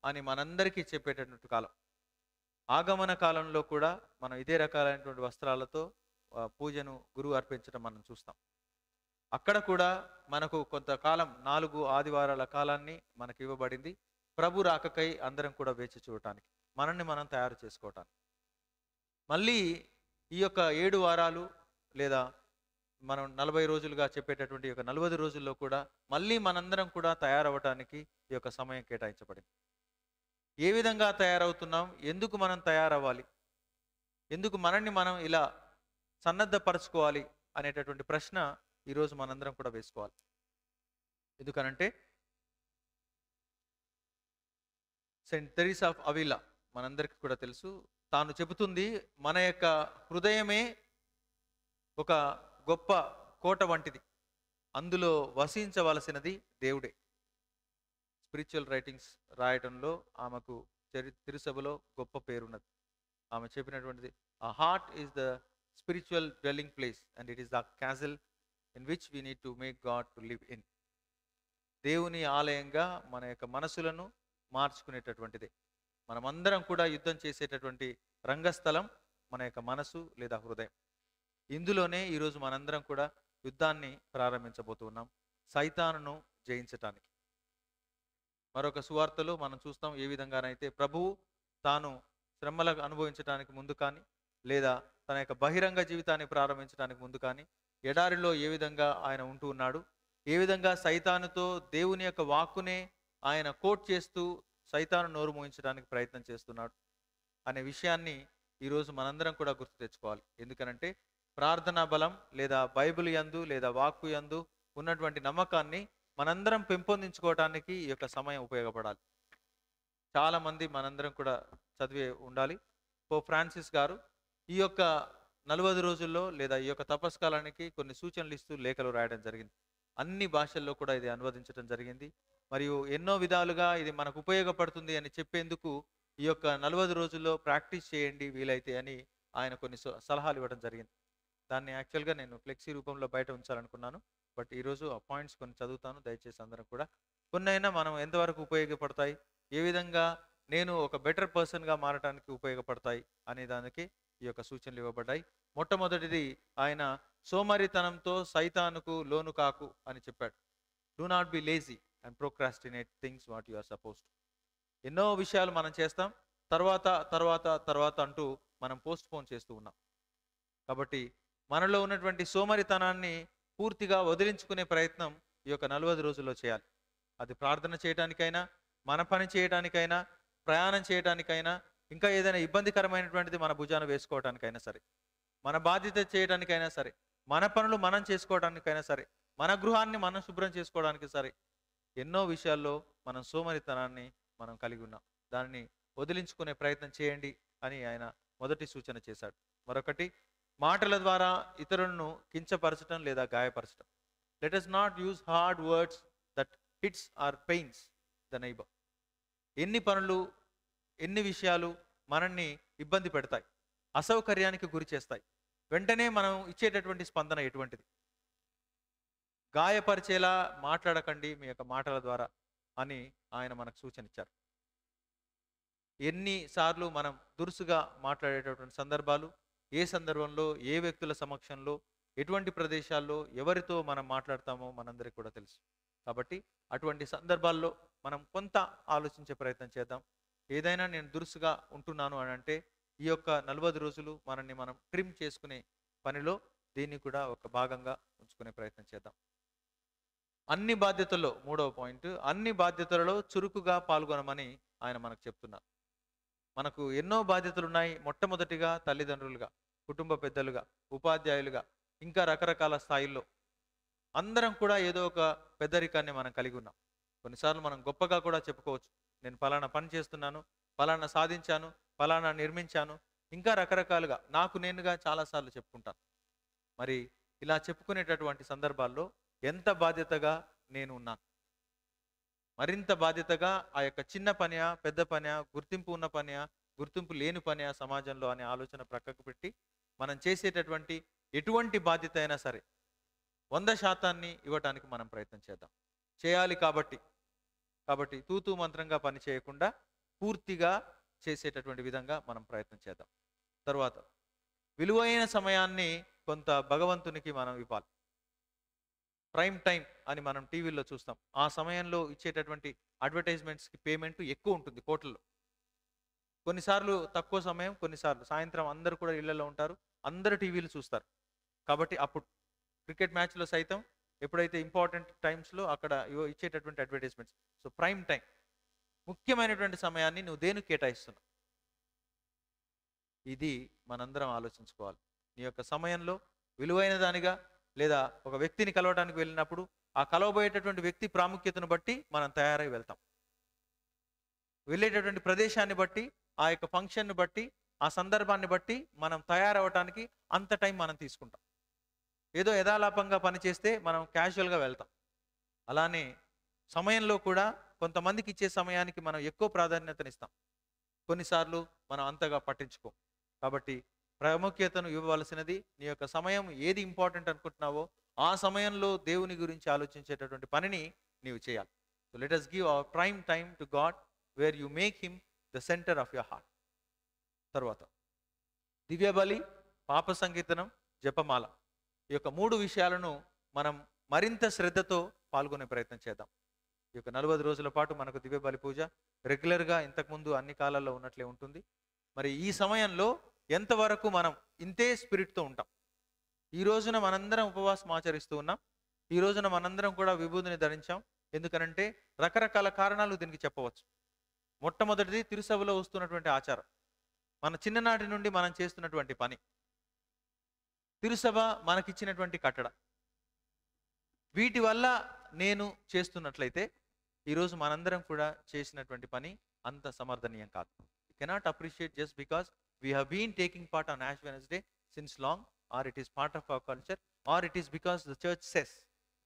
అని మనందరికీ చెప్పేటటువంటి కాలం ఆగమన కాలంలో కూడా మనం ఇదే రకాలైనటువంటి వస్త్రాలతో ఆ, పూజను గురువు అర్పించడం మనం చూస్తాం అక్కడ కూడా మనకు కొంతకాలం నాలుగు ఆదివారాల కాలాన్ని మనకి ఇవ్వబడింది ప్రభు రాకకై అందరం కూడా వేచి చూడటానికి మనల్ని మనం తయారు చేసుకోవటానికి మళ్ళీ ఈ యొక్క ఏడు వారాలు లేదా మనం నలభై రోజులుగా చెప్పేటటువంటి ఈ యొక్క నలభై రోజుల్లో కూడా మళ్ళీ మనందరం కూడా తయారవటానికి ఈ యొక్క సమయం కేటాయించబడింది ఏ విధంగా తయారవుతున్నాం ఎందుకు మనం తయారవ్వాలి ఎందుకు మనల్ని మనం ఇలా సన్నద్ధపరచుకోవాలి అనేటటువంటి ప్రశ్న ఈరోజు మనందరం కూడా వేసుకోవాలి ఎందుకనంటే సెయింట్ తెరీస్ ఆఫ్ అవిలా మనందరికీ కూడా తెలుసు తాను చెబుతుంది మన యొక్క హృదయమే ఒక గొప్ప కోట వంటిది అందులో వసించవలసినది దేవుడే స్పిరిచువల్ రైటింగ్స్ రాయటంలో ఆమెకు చరి తిరుసభలో గొప్ప పేరున్నది ఆమె చెప్పినటువంటిది ఆ heart is the spiritual dwelling place and it is the castle in which we need to make God to live in దేవుని ఆలయంగా మన యొక్క మనసులను మార్చుకునేటటువంటిదే మనమందరం కూడా యుద్ధం చేసేటటువంటి రంగస్థలం మన యొక్క మనసు లేదా హృదయం ఇందులోనే ఈరోజు మనందరం కూడా యుద్ధాన్ని ప్రారంభించబోతున్నాం సైతానును జయించటానికి మరొక సువార్తలో మనం చూస్తాం ఏ విధంగానైతే ప్రభువు తాను శ్రమలకు అనుభవించడానికి ముందు కానీ లేదా తన యొక్క బహిరంగ జీవితాన్ని ప్రారంభించడానికి ముందు కానీ ఎడారిలో ఏ విధంగా ఆయన ఉంటూ ఉన్నాడు ఏ విధంగా సైతానుతో దేవుని యొక్క వాక్కునే ఆయన కోట్ చేస్తూ సైతాను నోరు మోయించడానికి ప్రయత్నం చేస్తున్నాడు అనే విషయాన్ని ఈరోజు మనందరం కూడా గుర్తు తెచ్చుకోవాలి ఎందుకనంటే ప్రార్థనా బలం లేదా బైబిల్ యందు లేదా వాక్కు యందు ఉన్నటువంటి నమ్మకాన్ని మనందరం పెంపొందించుకోవటానికి ఈ యొక్క సమయం ఉపయోగపడాలి చాలా మంది మనందరం కూడా చదివే ఉండాలి పో ఫ్రాన్సిస్ గారు ఈ యొక్క నలభై రోజుల్లో లేదా ఈ యొక్క తపస్కాలానికి కొన్ని సూచనలు ఇస్తూ లేఖలు రాయడం జరిగింది అన్ని భాషల్లో కూడా ఇది అనువదించడం జరిగింది మరియు ఎన్నో విధాలుగా ఇది మనకు ఉపయోగపడుతుంది అని చెప్పేందుకు ఈ యొక్క నలభై రోజుల్లో ప్రాక్టీస్ చేయండి వీలైతే అని ఆయన కొన్ని స- సలహాలు ఇవ్వడం జరిగింది దాన్ని యాక్చువల్గా నేను ఫ్లెక్సీ రూపంలో బయట ఉంచాలనుకున్నాను బట్ ఈరోజు ఆ పాయింట్స్ కొన్ని చదువుతాను దయచేసి అందరం కూడా కొన్ని అయినా మనం ఎంతవరకు ఉపయోగపడతాయి ఏ విధంగా నేను ఒక బెటర్ పర్సన్గా మారడానికి ఉపయోగపడతాయి అనే దానికి ఈ యొక్క సూచనలు ఇవ్వబడ్డాయి మొట్టమొదటిది ఆయన సోమరితనంతో సైతానుకు లోను కాకు అని చెప్పాడు do not be lazy and procrastinate things what you are suppose ఎన్నో విషయాలు మనం చేస్తాం తర్వాత తర్వాత తర్వాత అంటూ మనం పోస్ట్ పోన్ చేస్తూ ఉన్నాం కాబట్టి మనలో ఉన్నటువంటి సోమరితనాన్ని పూర్తిగా వదిలించుకునే ప్రయత్నం ఈ యొక్క నలభై రోజుల్లో చేయాలి అది ప్రార్థన చేయడానికైనా మన పని చేయడానికైనా ప్రయాణం చేయడానికైనా ఇంకా ఏదైనా ఇబ్బందికరమైనటువంటిది మన భుజాన వేసుకోవడానికైనా సరే మన బాధ్యత చేయడానికైనా సరే మన పనులు మనం చేసుకోవడానికైనా సరే మన గృహాన్ని మనం శుభ్రం చేసుకోవడానికి సరే ఎన్నో విషయాల్లో మనం సోమరితనాన్ని మనం కలిగి ఉన్నాం దానిని వదిలించుకునే ప్రయత్నం చేయండి అని ఆయన మొదటి సూచన చేశాడు మరొకటి మాటల ద్వారా ఇతరులను కించపరచడం లేదా గాయపరచడం let us not use hard words that hits or pains the neighbour ఎన్ని పనులు ఎన్ని విషయాలు మనల్ని ఇబ్బంది పెడతాయి అసౌకర్యానికి గురి చేస్తాయి వెంటనే మనం ఇచ్చేటటువంటి స్పందన ఎటువంటిది గాయపరిచేలా మాట్లాడకండి మీ యొక్క మాటల ద్వారా అని ఆయన మనకు సూచన ఇచ్చారు ఎన్నిసార్లు మనం దురుసుగా మాట్లాడేటటువంటి సందర్భాలు ఏ సందర్భంలో ఏ వ్యక్తుల సమక్షంలో ఎటువంటి ప్రదేశాల్లో ఎవరితో మనం మాట్లాడతామో మనందరికీ కూడా తెలుసు కాబట్టి అటువంటి సందర్భాల్లో మనం కొంత ఆలోచించే ప్రయత్నం చేద్దాం ఏదైనా నేను దురుసుగా ఉంటున్నాను అని అంటే ఈ యొక్క నలభై రోజులు మనల్ని మనం ట్రిమ్ చేసుకునే పనిలో దీన్ని కూడా ఒక భాగంగా ఉంచుకునే ప్రయత్నం చేద్దాం అన్ని బాధ్యతల్లో మూడవ పాయింట్ అన్ని బాధ్యతలలో చురుకుగా పాల్గొనమని ఆయన మనకు చెప్తున్నారు మనకు ఎన్నో బాధ్యతలు ఉన్నాయి మొట్టమొదటిగా తల్లిదండ్రులుగా కుటుంబ పెద్దలుగా ఉపాధ్యాయులుగా ఇంకా రకరకాల స్థాయిల్లో అందరం కూడా ఏదో ఒక పెద్దరికాన్ని మనం కలిగి ఉన్నాం కొన్నిసార్లు మనం గొప్పగా కూడా చెప్పుకోవచ్చు నేను ఫలానా పని చేస్తున్నాను ఫలానా సాధించాను ఫలానా నిర్మించాను ఇంకా రకరకాలుగా నాకు నేనుగా చాలాసార్లు చెప్పుకుంటాను మరి ఇలా చెప్పుకునేటటువంటి సందర్భాల్లో ఎంత బాధ్యతగా నేను ఉన్నాను మరింత బాధ్యతగా ఆ యొక్క చిన్న పనియా పెద్ద పనియా గుర్తింపు ఉన్న పనియా గుర్తింపు లేని పనియా సమాజంలో అనే ఆలోచన ప్రక్కకు పెట్టి మనం చేసేటటువంటి ఎటువంటి బాధ్యత అయినా సరే వంద శాతాన్ని ఇవ్వటానికి మనం ప్రయత్నం చేద్దాం చేయాలి కాబట్టి కాబట్టి తూతూ మంత్రంగా పని చేయకుండా పూర్తిగా చేసేటటువంటి విధంగా మనం ప్రయత్నం చేద్దాం తర్వాత విలువైన సమయాన్ని కొంత భగవంతునికి మనం ఇవ్వాలి ప్రైమ్ టైం అని మనం టీవీలో చూస్తాం ఆ సమయంలో ఇచ్చేటటువంటి అడ్వర్టైజ్మెంట్స్కి పేమెంట్ ఎక్కువ ఉంటుంది కోట్లలో కొన్నిసార్లు తక్కువ సమయం కొన్నిసార్లు సాయంత్రం అందరూ కూడా ఇళ్లలో ఉంటారు అందరూ టీవీలు చూస్తారు కాబట్టి అప్పుడు క్రికెట్ మ్యాచ్లో సైతం ఎప్పుడైతే ఇంపార్టెంట్ టైమ్స్లో అక్కడ ఇవో ఇచ్చేటటువంటి అడ్వర్టైజ్మెంట్స్ సో ప్రైమ్ టైం ముఖ్యమైనటువంటి సమయాన్ని నువ్వు దేనికి కేటాయిస్తున్నావు ఇది మనందరం ఆలోచించుకోవాలి నీ యొక్క సమయంలో విలువైన దానిగా లేదా ఒక వ్యక్తిని కలవడానికి వెళ్ళినప్పుడు ఆ కలవబోయేటటువంటి వ్యక్తి ప్రాముఖ్యతను బట్టి మనం తయారై వెళ్తాం వెళ్ళేటటువంటి ప్రదేశాన్ని బట్టి ఆ యొక్క ఫంక్షన్ని బట్టి ఆ సందర్భాన్ని బట్టి మనం తయారవటానికి అంత టైం మనం తీసుకుంటాం ఏదో యథాలాపంగా పనిచేస్తే మనం క్యాజువల్గా వెళ్తాం అలానే సమయంలో కూడా కొంతమందికి ఇచ్చే సమయానికి మనం ఎక్కువ ప్రాధాన్యతనిస్తాం కొన్నిసార్లు మనం అంతగా పట్టించుకోం కాబట్టి ప్రాముఖ్యతను ఇవ్వవలసినది నీ యొక్క సమయం ఏది ఇంపార్టెంట్ అనుకుంటున్నావో ఆ సమయంలో దేవుని గురించి ఆలోచించేటటువంటి పనిని నీవు చేయాలి so let us give our prime time to God where you make him the centre of your heart తర్వాత దివ్యబలి పాప సంకీర్తనం జపమాల ఈ యొక్క మూడు విషయాలను మనం మరింత శ్రద్ధతో పాల్గొనే ప్రయత్నం చేద్దాం ఈ యొక్క నలభై రోజుల పాటు మనకు దివ్యబలి పూజ రెగ్యులర్గా ఇంతకుముందు అన్ని కాలాల్లో ఉన్నట్లే ఉంటుంది మరి ఈ సమయంలో ఎంతవరకు మనం ఇంతే స్పిరిట్తో ఉంటాం ఈ రోజున మనందరం ఉపవాసం ఆచరిస్తూ ఉన్నాం ఈ రోజున మనందరం కూడా విభూతిని ధరించాం ఎందుకనంటే రకరకాల కారణాలు దీనికి చెప్పవచ్చు మొట్టమొదటిది తిరుసభలో వస్తున్నటువంటి ఆచారం మన చిన్ననాటి నుండి మనం చేస్తున్నటువంటి పని తిరుసభ మనకిచ్చినటువంటి కట్టడ వీటి వల్ల నేను చేస్తున్నట్లయితే ఈరోజు మనందరం కూడా చేసినటువంటి పని అంత సమర్థనీయం కాదు cannot appreciate just because we have been taking part on Ash Wednesday since long or it is part of our culture or it is because the church says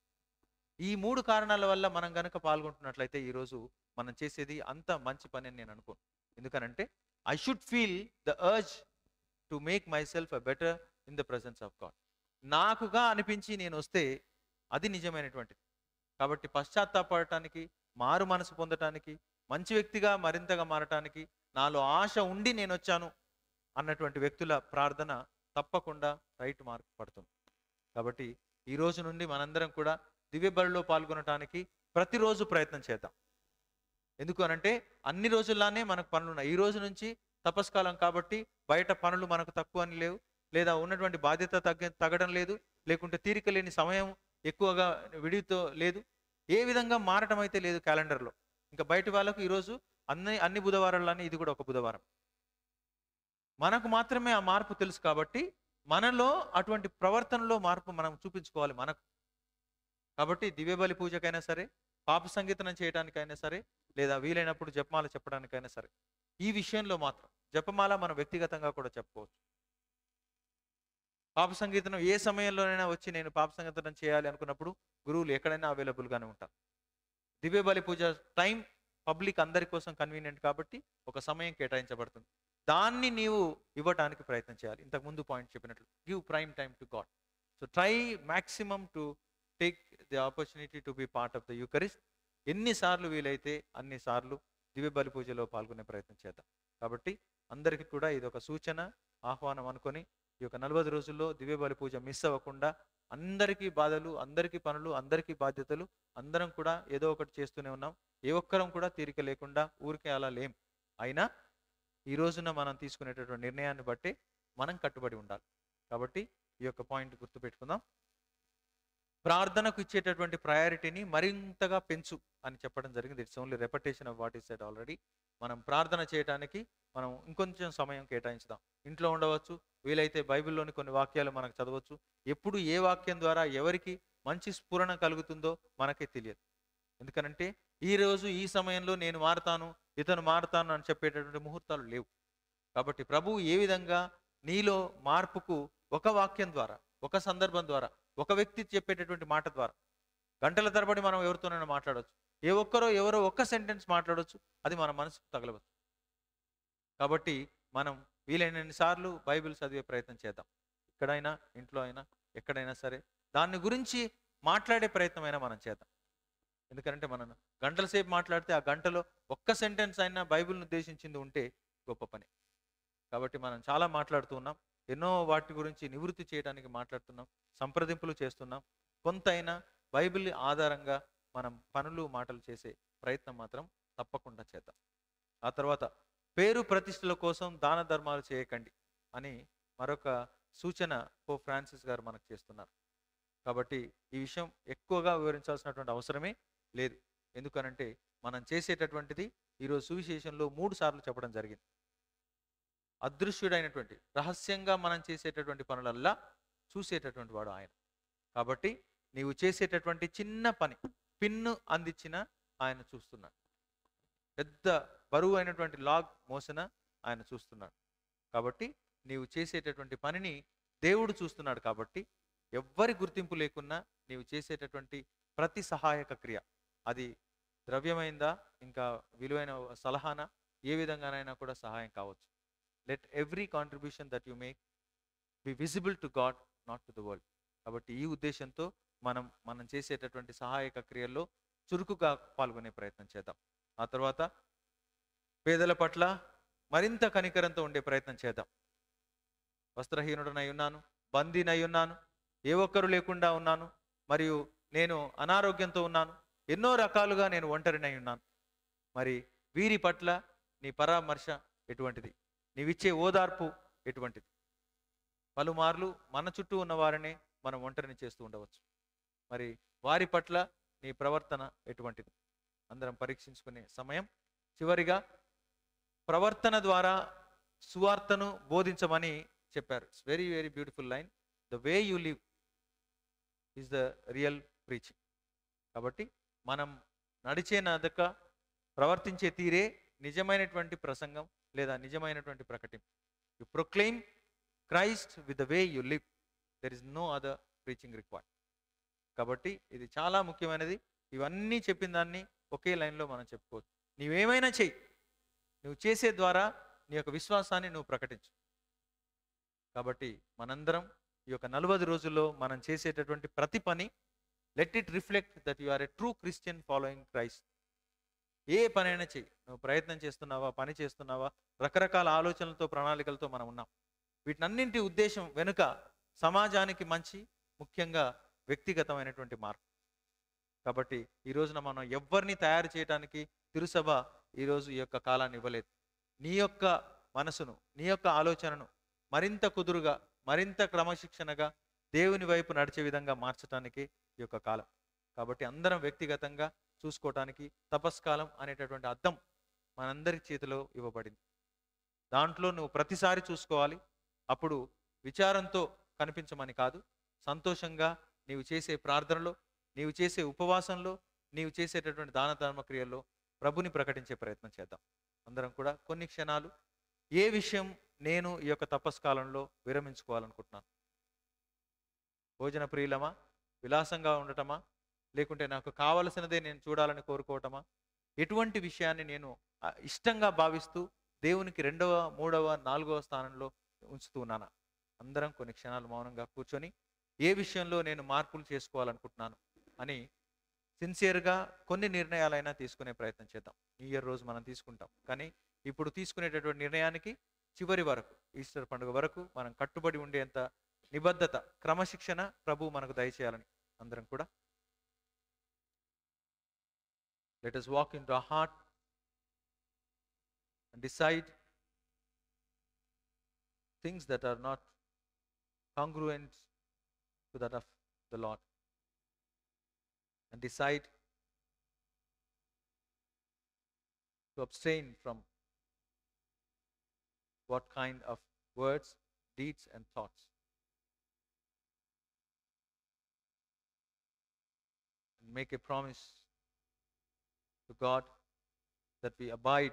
ఈ మూడు కారణాల వల్ల మనం గనక పాల్గొంటున్నట్లయితే ఈరోజు మనం చేసేది అంత మంచి పని అని నేను అనుకోను ఎందుకనంటే I should feel the urge to make my self a better in the presence of God నాకుగా అనిపించి నేను వస్తే అది నిజమైనటువంటిది కాబట్టి పశ్చాత్తాపడటానికి మారు మనసు పొందటానికి మంచి వ్యక్తిగా మరింతగా మారటానికి నాలో ఆశ ఉండి నేను వచ్చాను అన్నటువంటి వ్యక్తుల ప్రార్థన తప్పకుండా రైట్ మార్క్ పడుతుంది కాబట్టి ఈ రోజు నుండి మనందరం కూడా దివ్య బలిలో పాల్గొనటానికి ప్రతిరోజు ప్రయత్నం చేద్దాం ఎందుకు అనంటే అన్ని రోజుల్లానే మనకు పనులు ఉన్నాయి ఈ రోజు నుంచి తపస్కాలం కాబట్టి బయట పనులు మనకు తక్కువ అని లేవు లేదా ఉన్నటువంటి బాధ్యత తగ్గ తగ్గడం లేదు లేకుంటే తీరిక లేని సమయం ఎక్కువగా విడితో లేదు ఏ విధంగా మారటం అయితే లేదు క్యాలెండర్లో ఇంకా బయట వాళ్ళకు ఈరోజు అన్ని అన్ని బుధవారాల్లానే ఇది కూడా ఒక బుధవారం మనకు మాత్రమే ఆ మార్పు తెలుసు కాబట్టి మనలో అటువంటి ప్రవర్తనలో మార్పు మనం చూపించుకోవాలి మనకు కాబట్టి దివ్యబలి పూజకైనా సరే పాప సంగీతనం చేయడానికైనా సరే లేదా వీలైనప్పుడు జపమాల చెప్పడానికైనా సరే ఈ విషయంలో మాత్రం జపమాల మనం వ్యక్తిగతంగా కూడా చెప్పుకోవచ్చు పాప సంగీతనం ఏ సమయంలోనైనా వచ్చి నేను పాప సంగీతనం చేయాలి అనుకున్నప్పుడు గురువులు ఎక్కడైనా అవైలబుల్గానే ఉంటారు దివ్య బలి పూజ టైం పబ్లిక్ అందరి కోసం కన్వీనియంట్ కాబట్టి ఒక సమయం కేటాయించబడుతుంది దాన్ని నీవు ఇవ్వటానికి ప్రయత్నం చేయాలి ఇంతకు ముందు పాయింట్ చెప్పినట్లు give prime time to God so try maximum to take the opportunity to be part of the Eucharist ఎన్నిసార్లు వీలైతే అన్నిసార్లు దివ్య బలి పూజలో పాల్గొనే ప్రయత్నం చేద్దాం కాబట్టి అందరికీ కూడా ఇది ఒక సూచన ఆహ్వానం అనుకొని ఈ యొక్క నలభై రోజుల్లో దివ్య బలి పూజ మిస్ అవ్వకుండా అందరికీ బాధలు అందరికీ పనులు అందరికీ బాధ్యతలు అందరం కూడా ఏదో ఒకటి చేస్తూనే ఉన్నాం ఏ ఒక్కరం కూడా తీరిక లేకుండా ఊరికే అలా లేం అయినా ఈ రోజున మనం తీసుకునేటటువంటి నిర్ణయాన్ని బట్టి మనం కట్టుబడి ఉండాలి కాబట్టి ఈ యొక్క పాయింట్ గుర్తుపెట్టుకుందాం ప్రార్థనకు ఇచ్చేటటువంటి ప్రయారిటీని మరింతగా పెంచు అని చెప్పడం జరిగింది it's only repetition of what is set already మనం ప్రార్థన చేయడానికి మనం ఇంకొంచెం సమయం కేటాయించుదాం ఇంట్లో ఉండవచ్చు వీలైతే బైబిల్లోని కొన్ని వాక్యాలు మనకు చదవచ్చు ఎప్పుడు ఏ వాక్యం ద్వారా ఎవరికి మంచి స్ఫురణ కలుగుతుందో మనకే తెలియదు ఎందుకనంటే ఈ రోజు ఈ సమయంలో నేను మారతాను ఇతను మారతాను అని చెప్పేటటువంటి ముహూర్తాలు లేవు కాబట్టి ప్రభువు ఏ విధంగా నీలో మార్పుకు ఒక వాక్యం ద్వారా ఒక సందర్భం ద్వారా ఒక వ్యక్తి చెప్పేటటువంటి మాట ద్వారా గంటల తరబడి మనం ఎవరితోనైనా మాట్లాడవచ్చు ఏ ఒక్కరో ఎవరో ఒక్క సెంటెన్స్ మాట్లాడవచ్చు అది మన మనసుకు తగలవచ్చు కాబట్టి మనం వీలైనన్ని సార్లు బైబిల్ చదివే ప్రయత్నం చేద్దాం ఇక్కడైనా ఇంట్లో అయినా ఎక్కడైనా సరే దాని గురించి మాట్లాడే ప్రయత్నమైనా మనం చేద్దాం ఎందుకంటే మనం గంటల సేపు మాట్లాడితే ఆ గంటలో ఒక్క సెంటెన్స్ అయినా బైబిల్ని ఉద్దేశించింది ఉంటే గొప్ప పని కాబట్టి మనం చాలా మాట్లాడుతూ ఉన్నాం ఎన్నో వాటి గురించి నివృత్తి చేయడానికి మాట్లాడుతున్నాం సంప్రదింపులు చేస్తున్నాం కొంత అయినా బైబిల్ ఆధారంగా మనం పనులు మాటలు చేసే ప్రయత్నం మాత్రం తప్పకుండా చేద్దాం ఆ తర్వాత పేరు ప్రతిష్టల కోసం దాన ధర్మాలు చేయకండి అని మరొక సూచన పో ఫ్రాన్సిస్ గారు మనకు చేస్తున్నారు కాబట్టి ఈ విషయం ఎక్కువగా వివరించాల్సినటువంటి అవసరమే లేదు ఎందుకనంటే మనం చేసేటటువంటిది ఈరోజు సువిశేషంలో మూడు సార్లు చెప్పడం జరిగింది అదృశ్యుడైనటువంటి రహస్యంగా మనం చేసేటటువంటి పనులల్లా చూసేటటువంటి వాడు ఆయన కాబట్టి నీవు చేసేటటువంటి చిన్న పని పిన్ను అందించిన ఆయన చూస్తున్నాడు పెద్ద బరువు అయినటువంటి లాగ్ మోసిన ఆయన చూస్తున్నాడు కాబట్టి నీవు చేసేటటువంటి పనిని దేవుడు చూస్తున్నాడు కాబట్టి ఎవ్వరి గుర్తింపు లేకున్నా నీవు చేసేటటువంటి ప్రతి సహాయక క్రియ అది ద్రవ్యమైందా ఇంకా విలువైన సలహానా ఏ విధంగానైనా కూడా సహాయం కావచ్చు let every contribution that you make be visible to God not to the world కాబట్టి ఈ ఉద్దేశంతో మనం మనం చేసేటటువంటి సహాయక క్రియల్లో చురుకుగా పాల్గొనే ప్రయత్నం చేద్దాం ఆ తర్వాత పేదల పట్ల మరింత కనికరంతో ఉండే ప్రయత్నం చేద్దాం వస్త్రహీనుడనై ఉన్నాను బందీనై ఉన్నాను ఏ ఒక్కరు లేకుండా ఉన్నాను మరియు నేను అనారోగ్యంతో ఉన్నాను ఎన్నో రకాలుగా నేను ఒంటరినై ఉన్నాను మరి వీరి పట్ల నీ పరామర్శ ఎటువంటిది నీవిచ్చే ఓదార్పు ఎటువంటిది పలుమార్లు మన చుట్టూ ఉన్న వారిని మనం ఒంటరిని చేస్తూ ఉండవచ్చు మరి వారి పట్ల నీ ప్రవర్తన ఎటువంటిది అందరం పరీక్షించుకునే సమయం చివరిగా ప్రవర్తన ద్వారా సువార్తను బోధించమని చెప్పారు it's very very beautiful line the way you live is the real preaching కాబట్టి మనం నడిచే నడక ప్రవర్తించే తీరే నిజమైనటువంటి ప్రసంగం లేదా నిజమైనటువంటి ప్రకటింపు you proclaim Christ with the way you live there is no other preaching required కాబట్టి ఇది చాలా ముఖ్యమైనది ఇవన్నీ చెప్పిన దాన్ని ఒకే లైన్లో మనం చెప్పుకోవచ్చు నీవేమైనా చెయ్యి నువ్వు చేసే ద్వారా నీ యొక్క విశ్వాసాన్ని నువ్వు ప్రకటించు కాబట్టి మనందరం ఈ యొక్క నలభై రోజుల్లో మనం చేసేటటువంటి ప్రతి పని let it reflect that you are a true Christian following Christ ఏ పనైనా చెయ్యి నువ్వు ప్రయత్నం చేస్తున్నావా పని చేస్తున్నావా రకరకాల ఆలోచనలతో ప్రణాళికలతో మనం ఉన్నాం వీటినన్నింటి ఉద్దేశం వెనుక సమాజానికి మంచి ముఖ్యంగా వ్యక్తిగతమైనటువంటి మార్పు కాబట్టి ఈ రోజున మనం ఎవ్వరిని తయారు చేయడానికి తిరుసభ ఈరోజు ఈ యొక్క కాలాన్ని ఇవ్వలేదు నీ యొక్క మనసును నీ యొక్క ఆలోచనను మరింత కుదురుగా మరింత క్రమశిక్షణగా దేవుని వైపు నడిచే విధంగా మార్చడానికి ఈ యొక్క కాలం కాబట్టి అందరం వ్యక్తిగతంగా చూసుకోవటానికి తపస్కాలం అనేటటువంటి అర్థం మనందరి చేతిలో ఇవ్వబడింది దాంట్లో నువ్వు ప్రతిసారి చూసుకోవాలి అప్పుడు విచారంతో కనిపించమని కాదు సంతోషంగా నీవు చేసే ప్రార్థనలో నీవు చేసే ఉపవాసంలో నీవు చేసేటటువంటి దాన ధర్మ క్రియల్లో ప్రభుని ప్రకటించే ప్రయత్నం చేద్దాం అందరం కూడా కొన్ని క్షణాలు ఏ విషయం నేను ఈ యొక్క తపస్కాలంలో విరమించుకోవాలనుకుంటున్నాను భోజన ప్రియులమా విలాసంగా ఉండటమా లేకుంటే నాకు కావలసినదే నేను చూడాలని కోరుకోవటమా ఎటువంటి విషయాన్ని నేను ఆ, ఇష్టంగా భావిస్తూ దేవునికి రెండవ మూడవ నాలుగవ స్థానంలో ఉంచుతూ ఉన్నానా అందరం కొన్ని క్షణాలు మౌనంగా కూర్చొని ఏ విషయంలో నేను మార్పులు చేసుకోవాలనుకుంటున్నాను అని సిన్సియర్గా కొన్ని నిర్ణయాలైనా తీసుకునే ప్రయత్నం చేద్దాం న్యూ ఇయర్ రోజు మనం తీసుకుంటాం కానీ ఇప్పుడు తీసుకునేటటువంటి నిర్ణయానికి చివరి వరకు ఈస్టర్ పండుగ వరకు మనం కట్టుబడి ఉండేంత నిబద్ధత క్రమశిక్షణ ప్రభు మనకు దయచేయాలని అందరం కూడా let us walk into heart and decide things that are not congruent to that of the Lord and decide to abstain from what kind of words, deeds, and thoughts. And make a promise to God that we abide,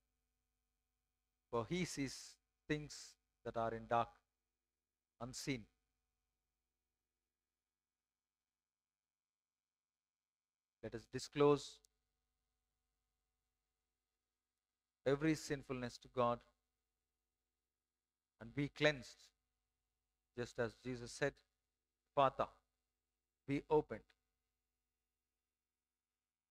for He sees things that are in dark, unseen. Let us disclose every sinfulness to God and be cleansed, just as Jesus said, Father, be opened.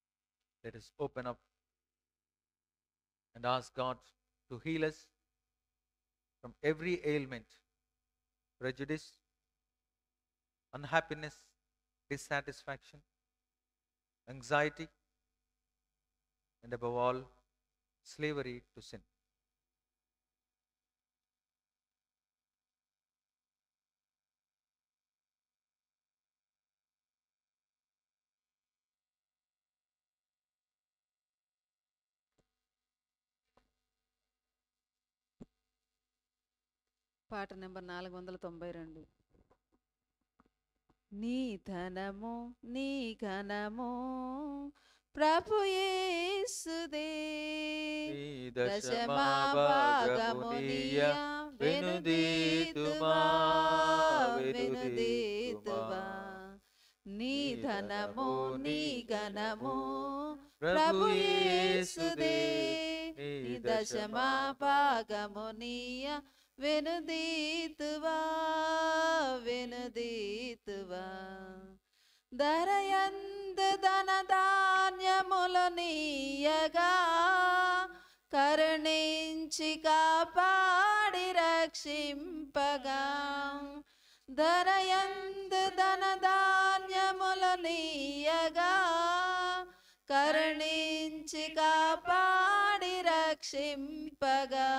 Let us open up and ask God to heal us from every ailment, prejudice, unhappiness, dissatisfaction, anxiety, and above all, slavery to sin. పాట number నాలుగు వందల తొంభై రెండు నీ ధనము నీ ఘనము ప్రభు యేసుదే ఈ దశమా భాగము భాగము నీయ నీయ వెనుదీతుమా, వెనుదీతువా నీ ధనము నీ ఘనము ప్రభు ప్రభు యేసుదే యేసుదే నీ దశమా భాగము నీయ వెనుదీతువా వెనుదీతువా ధరయందు ధన ధాన్యములు నీయగా కరుణించి కాపాడి రక్షింపగా ధరయందు ధన ధాన్యములు నీయగా కరుణించి కాపాడి రక్షింపగా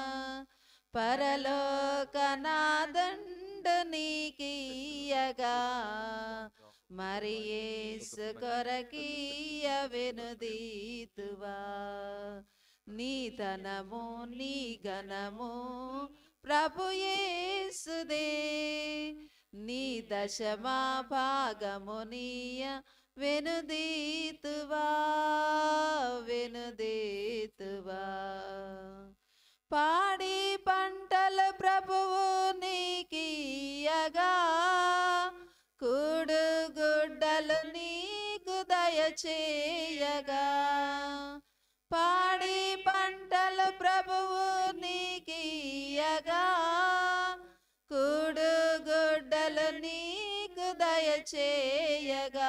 పరలోకనాదండు నీకీయగా మరి యేసు కొరకీయ వెనుదీతువా నీ ధనము నీ ఘనము ప్రభు యేసుదే నీ దశమా భాగము నీయ వెనుదీతువా వెనుదీతువా పాడి పంటల ప్రభువు నీకీయగా కూడు గుడ్డలు నీకు దయచేయగా పాడి పంటలు ప్రభువు నీకీయగా కూడు గుడ్డలు నీకు దయచేయగా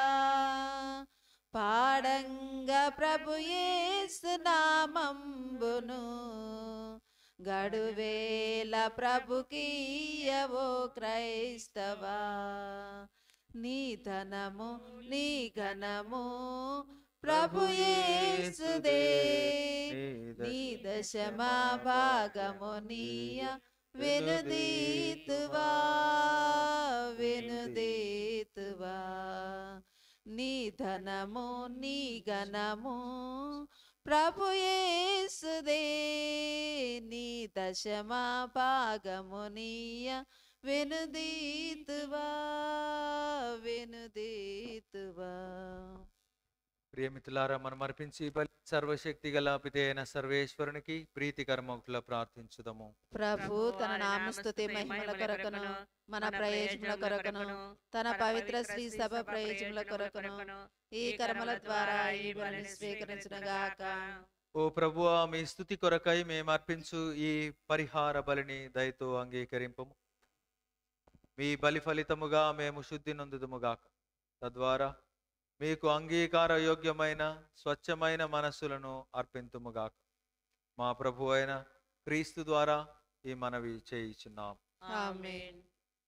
పాడంగా ప్రభు యేసు నామంబును గడువేల ప్రభుకీయవో క్రైస్తవా నీ ధనము నీ ఘనము ప్రభు యేసుదే నీ దశమా భాగము నీయ వెనుదీతువా వెనుదీతువా నీ ధనము నీ ఘనము ప్రభు యేసుదే నీ దశమా భాగము నీయ వెనుదీతువా వెనుదీతువా ప్రియమితులారా మనం అర్పించి ఈ బలి సర్వశక్తి గల పితే అయిన సర్వేశ్వరునికి ప్రీతికరమకుల ప్రార్థించుదము ప్రభు తన నామస్తుతి మహిమల కొరకును మన ప్రయోజనల కొరకును తన పవిత్ర శ్రీ సభ ప్రయోజనల కొరకును ఈ కర్మల ద్వారా ఈ బలిని స్వీకరించునుగాక ఓ ప్రభువా మీ స్థుతి కొరకై మేము అర్పించు ఈ పరిహార బలిని దయతో అంగీకరింపము మీ బలి ఫలితముగా మేము శుద్ధి నొందుదుముగాక తద్వారా మీకు అంగీకార యోగ్యమైన స్వచ్ఛమైన మనస్సులను అర్పింతుముగాక మా ప్రభు అయిన క్రీస్తు ద్వారా ఈ మనవి చేయిచున్నాం ఆమేన్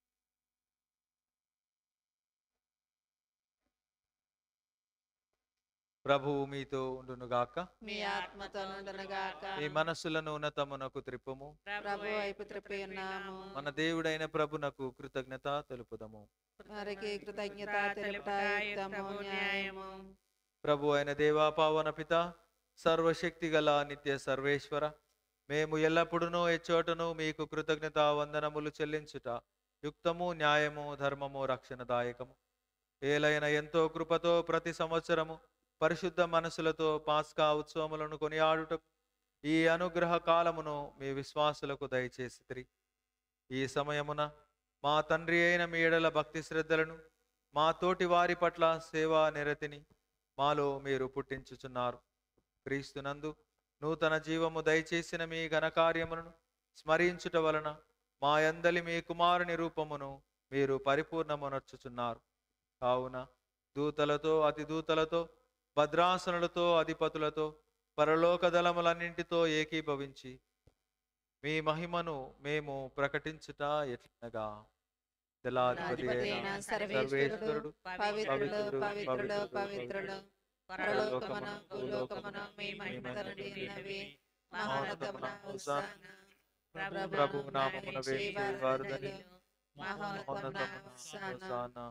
ప్రభువు మీతో ఉండునుగాక మీ ఆత్మతో నుండునుగాక మీ మనస్సులను ఉన్నతమునకు త్రిప్పుము ప్రభు వైపు త్రిప్పి ఉన్నాము మన దేవుడైన ప్రభునకు కృతజ్ఞత తెలుపుదము వారికి కృతజ్ఞత తెలుపుట యుక్తము న్యాయము ప్రభు అయిన దేవా పావన పిత సర్వశక్తి గల నిత్య సర్వేశ్వర మేము ఎల్లప్పుడూ ఎచ్చోటను మీకు కృతజ్ఞత వందనములు చెల్లించుట యుక్తము న్యాయము ధర్మము రక్షణదాయకము ఏలైన ఎంతో కృపతో ప్రతి సంవత్సరము పరిశుద్ధ మనసులతో పాస్కా ఉత్సవములను కొనియాడుటకు ఈ అనుగ్రహ కాలమును మీ విశ్వాసులకు దయచేసితిరి ఈ సమయమున మా తండ్రి అయిన మీ ఎడల భక్తి శ్రద్ధలను మా తోటి వారి పట్ల సేవా నిరతిని మాలో మీరు పుట్టించుచున్నారు క్రీస్తునందు నూతన జీవము దయచేసిన మీ ఘనకార్యములను స్మరించుట వలన మా యందలి మీ కుమారుని రూపమును మీరు పరిపూర్ణమునర్చుచున్నారు కావున దూతలతో అతి దూతలతో భద్రాసనులతో అధిపతులతో పరలోక దళములన్నింటితో ఏకీభవించి మీ మహిమను మేము ప్రకటించుట ఎట్లనగా దళాధిపతి అధిపతి అయిన అయిన సర్వేశ్వరుడు సర్వేశ్వరుడు పవిత్రుడు పవిత్రుడు, పవిత్రుడు పవిత్రుడు, పవిత్రుడు పరలోకమున భూలోకమున మీ మహిమతో నిండినవి మహోన్నతమున హోసాన ప్రభు నామమున వేచేవారుదని మహోన్నతమున మహోన్నతమున హోసాన హోసానా.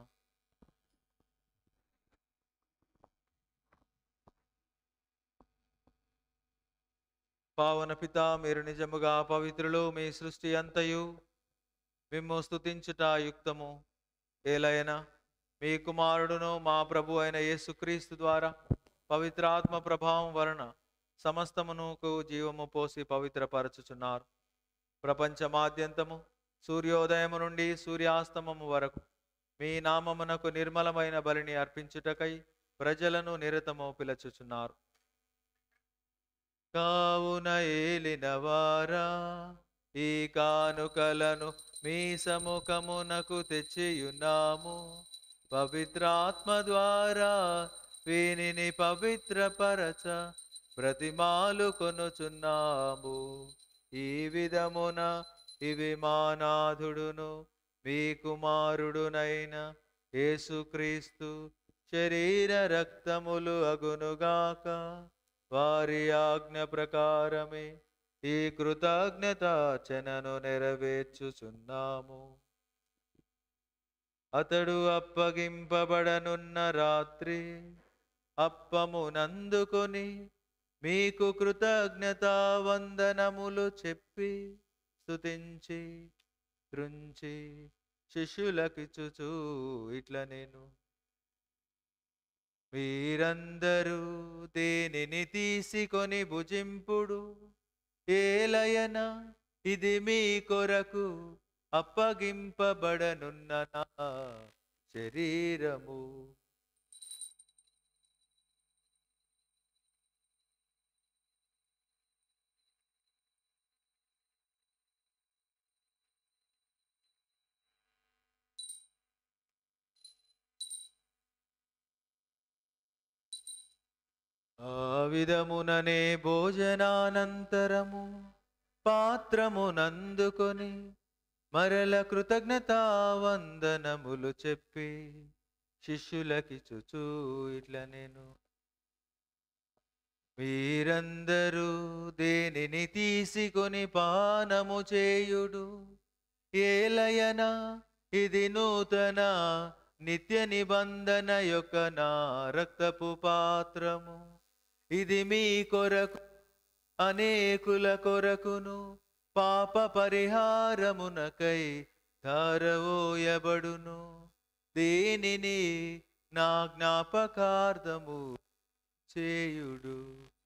పావన పిత మీరు నిజముగా పవిత్రులు మీ సృష్టి అంతయు మిమ్ము స్తుతించుట యుక్తము ఏలైనా మీ కుమారుడును మా ప్రభు అయిన యేసుక్రీస్తు ద్వారా పవిత్రాత్మ ప్రభావం వలన సమస్తమునకు జీవము పోసి పవిత్రపరచుచున్నారు ప్రపంచమాద్యంతము సూర్యోదయము నుండి సూర్యాస్తమము వరకు మీ నామమునకు నిర్మలమైన బలిని అర్పించుటకై ప్రజలను నిరతము పిలచుచున్నారు కావున ఏలినవారా ఈ కానుకలను మీ సముఖమునకు తెచ్చియున్నాము పవిత్రాత్మ ద్వారా వీనిని పవిత్రపరచ ప్రతిమాలు కొనుచున్నాము ఈ విధమున ఇవి మా నాథుడును మీ కుమారుడునైన యేసుక్రీస్తు శరీర రక్తములు అగునుగాక వారి ఆజ్ఞ ప్రకారమే ఈ కృతజ్ఞతాచనను నెరవేర్చుచున్నాము అతడు అప్పగింపబడనున్న రాత్రి అప్పమునందుకొని మీకు కృతజ్ఞతా వందనములు చెప్పి స్తుతించి త్రుంచి శిష్యులకిచ్చుచూ ఇట్ల నేను మీరందరూ దేనిని తీసుకొని భుజింపుడు ఏలయన ఇది మీ కొరకు అప్పగింపబడనున్న నా శరీరము ఆ విధముననే భోజనానంతరము పాత్రమునందుకొని మరల కృతజ్ఞతా వందనములు చెప్పి శిష్యులకి చుచూ ఇట్ల నేను మీరందరూ దేనిని తీసుకొని పానము చేయుడు ఏలయన ఇది నూతన నిత్య నిబంధన యొక్క నా రక్తపు పాత్రము ఇది మీ కొరకు అనేకుల కొరకును పాప పరిహారమునకై ధారవోయబడును దీనిని నా జ్ఞాపకార్థము చేయుడు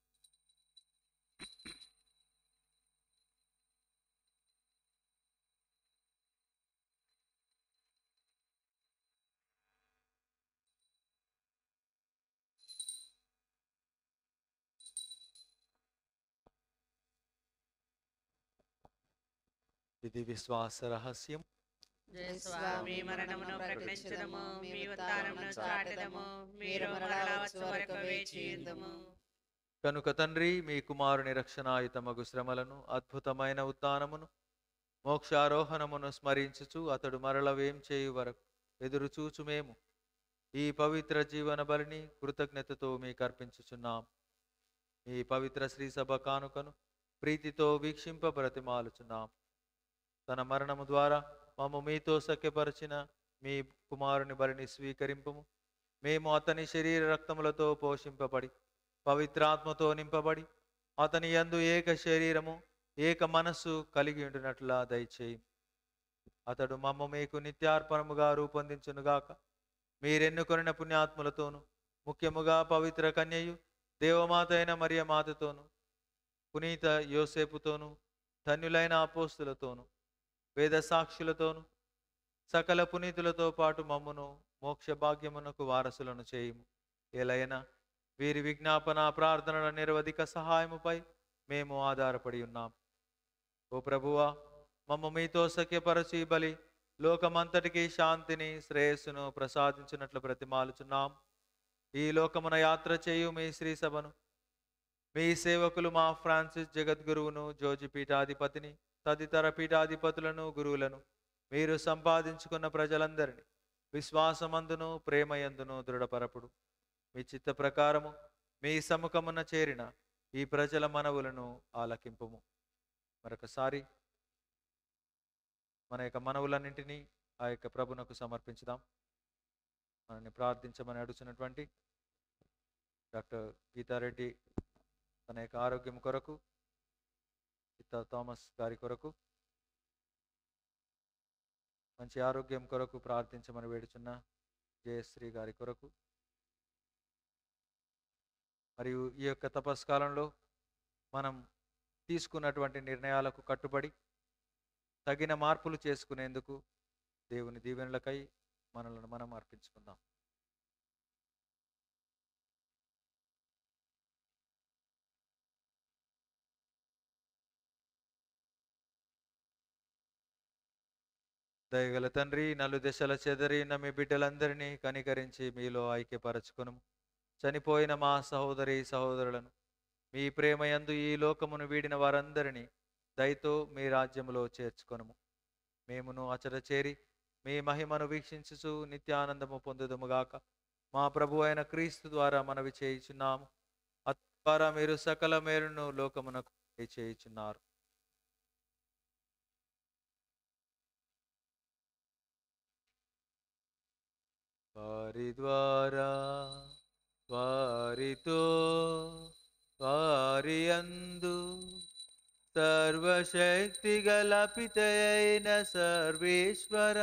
ఇది విశ్వాస రహస్యం జయ స్వామి మరణమును ప్రకటించదము మీ ఉత్థానమును చాటెదము మీరు మరలా వచ్చు వరకు వేచియుందుము కనుక తండ్రి మీ కుమారుని రక్షణాయుతమగు శ్రమలను అద్భుతమైన ఉత్థానమును మోక్షారోహణమును స్మరించుచు అతడు మరల వేం చేయు వరకు ఎదురు చూచు మేము ఈ పవిత్ర జీవన బలిని కృతజ్ఞతతో మీకు అర్పించుచున్నాం ఈ పవిత్ర శ్రీ సభ కానుకను ప్రీతితో వీక్షింప బ్రతిమాలుచున్నాం తన మరణము ద్వారా మమ్ము మీతో సఖ్యపరిచిన మీ కుమారుని బలిని స్వీకరింపము మేము అతని శరీర రక్తములతో పోషింపబడి పవిత్రాత్మతో నింపబడి అతని యందు ఏక శరీరము ఏక మనస్సు కలిగి ఉండినట్లా దయచేయి అతడు మమ్మ మీకు నిత్యార్పణముగా రూపొందించునుగాక మీరెన్నుకొనిన పుణ్యాత్ములతోనూ ముఖ్యముగా పవిత్ర కన్యయు దేవమాత అయిన మరియ మాతతోనూ పునీత యోసేపుతోనూ ధన్యులైన అపోస్తులతోనూ వేద సాక్షులతోనూ సకల పునీతులతో పాటు మమ్మును మోక్ష భాగ్యమునకు వారసులను చేయుము ఎలైనా వీరి విజ్ఞాపన ప్రార్థనల నిరవధిక సహాయముపై మేము ఆధారపడి ఉన్నాం ఓ ప్రభువా మమ్మ మీతో సఖ్యపరచి బలి లోకమంతటికి శాంతిని శ్రేయస్సును ప్రసాదించినట్లు బ్రతిమాలుచున్నాం ఈ లోకమున యాత్ర చేయు మీ శ్రీ సభను మీ సేవకులు మా ఫ్రాన్సిస్ జగద్గురువును జోజి పీఠాధిపతిని తదితర పీఠాధిపతులను గురువులను మీరు సంపాదించుకున్న ప్రజలందరినీ విశ్వాసమందును ప్రేమయందును దృఢపరపుడు మీ చిత్త ప్రకారము మీ సముఖమున చేరిన ఈ ప్రజల మనవులను ఆలకింపుము మరొకసారి మన యొక్క మనవులన్నింటినీ ఆ యొక్క ప్రభునకు సమర్పించుదాం మనల్ని ప్రార్థించమని అడుగుతున్నటువంటి డాక్టర్ గీతారెడ్డి తన యొక్క ఆరోగ్యం కొరకు ఇత థామస్ గారి కొరకు మంచి ఆరోగ్యం కొరకు ప్రార్థించమని వేడుచున్న జయశ్రీ గారి కొరకు మరియు ఈ యొక్క తపస్కాలంలో మనం తీసుకున్నటువంటి నిర్ణయాలకు కట్టుబడి తగిన మార్పులు చేసుకునేందుకు దేవుని దీవెనలకై మనలను మనం అర్పించుకుందాం దయగల తండ్రి నలు దశల చెదరిన మీ బిడ్డలందరినీ కనికరించి మీలో ఐక్యపరచుకును చనిపోయిన మా సహోదరి సహోదరులను మీ ప్రేమయందు ఈ లోకమును వీడిన వారందరినీ దయతో మీ రాజ్యములో చేర్చుకొనుము మేమును అచట చేరి మీ మహిమను వీక్షించుచు నిత్యానందము పొందుదుముగాక మా ప్రభు అయిన క్రీస్తు ద్వారా మనవి చేయుచున్నాము అత్ ద్వారా మీరు సకల మేలును లోకమునకు చేయుచున్నారు వారి ద్వారా వారితో వారి అందు సర్వశక్తి గల పితయైన సర్వేశ్వర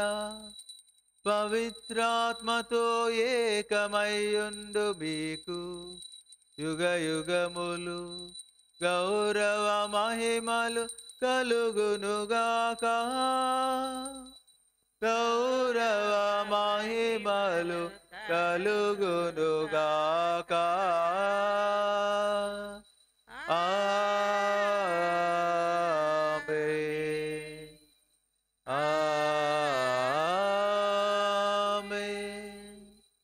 పవిత్రాత్మతో ఏకమయ్యుండు మీకు యుగ యుగములు గౌరవ మహిమలు కలుగునుగాక గౌరవ మహిమలు కలుగునుగాక ఆమేన్. ఆమేన్.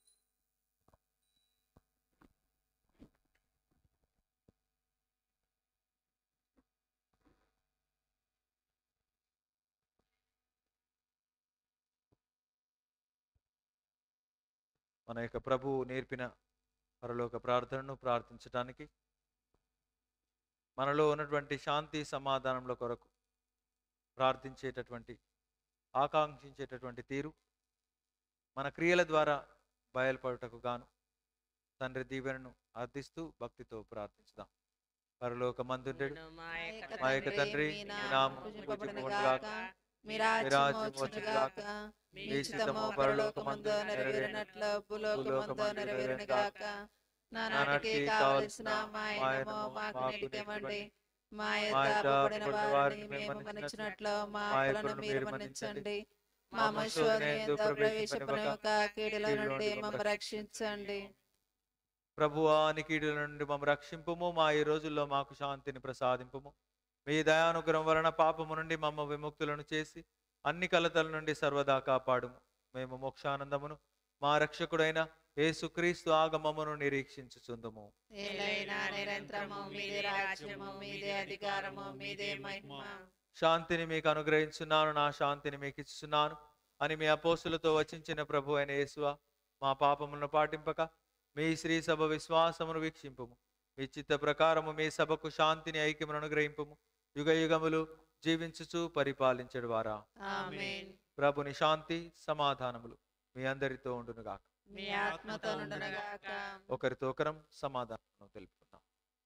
మన యొక్క ప్రభువు నేర్పిన పరలోక ప్రార్థనను ప్రార్థించటానికి మనలో ఉన్నటువంటి శాంతి సమాధానంల కొరకు ప్రార్థించేటటువంటి ఆకాంక్షించేటటువంటి తీరు మన క్రియల ద్వారా బయలుపడుటకు గాను తండ్రి దీవెనను అర్థిస్తూ భక్తితో ప్రార్థించుదాం పరలోక మందుండెడు మా యొక్క మా యొక్క తండ్రి, మీ మీ నామం నామం పూజింపబడును పూజింపబడును గాక మీ రాజ్యము రాజ్యము వచ్చును వచ్చును గాక గాక. మీ మీ చిత్తము చిత్తము పరలోకమందు పరలోకమందు నెరవేరినట్లు భూలోకమందు భూలోకమందు నెరవేరును నెరవేరును గాక నా నాటికి నానాటికి కావలసిన కావలసిన మాయనము మాయనము మాకు మాకు నిత్యమండి నేర్పండి. మా మా యొక్క యొక్క అప్పుబడిన అప్పుబడిన వారిని వారిని మేము మేము మన్నించినట్లు మా మా అప్పులను అప్పులను మీరు మీరు మన్నించండి మా మా మనుషులను మనుషులను ఎందు ఎంతో ప్రవేశపెట్టవక, ప్రవేశపడవక కీడుల కీడుల నుండి నుండి మమ్మ మమ్మ రక్షించండి ప్రభువా నికీడుల నుండి మమ్మల్ని రక్షింపుము మా ఈ రోజుల్లో మాకు శాంతిని ప్రసాదింపుము మీ దయానుగ్రహం వలన పాపము నుండి మమ్మ విముక్తులను చేసి అన్ని కలతల నుండి సర్వదా కాపాడుము మేము మోక్షానందమును మా రక్షకుడైన యేసుక్రీస్తు ఆగమమును నిరీక్షించుచుందుము ఏలైనా నిరంతరము మీదే రాజ్యము మీదే అధికారము మీదే మహిమ శాంతిని మీకు అనుగ్రహించున్నాను నా శాంతిని మీకు ఇస్తున్నాను అని మీ అపోసులతో వచించిన ప్రభు అయిన యేసువ మా పాపములను పాటింపక మీ శ్రీ సభ విశ్వాసమును వీక్షింపుము మీ చిత్త ప్రకారము మీ సభకు శాంతిని ఐక్యమును అనుగ్రహింపుము యుగ యుగములు జీవించుచు పరిపాలించడు వారా ఆమేన్ ప్రభుని శాంతి సమాధానములు మీ అందరితో ఉండునుగాక మీ ఆత్మతో నుండునుగాక ఒకరితో ఒకరం సమాధానం తెలుపుకుందాం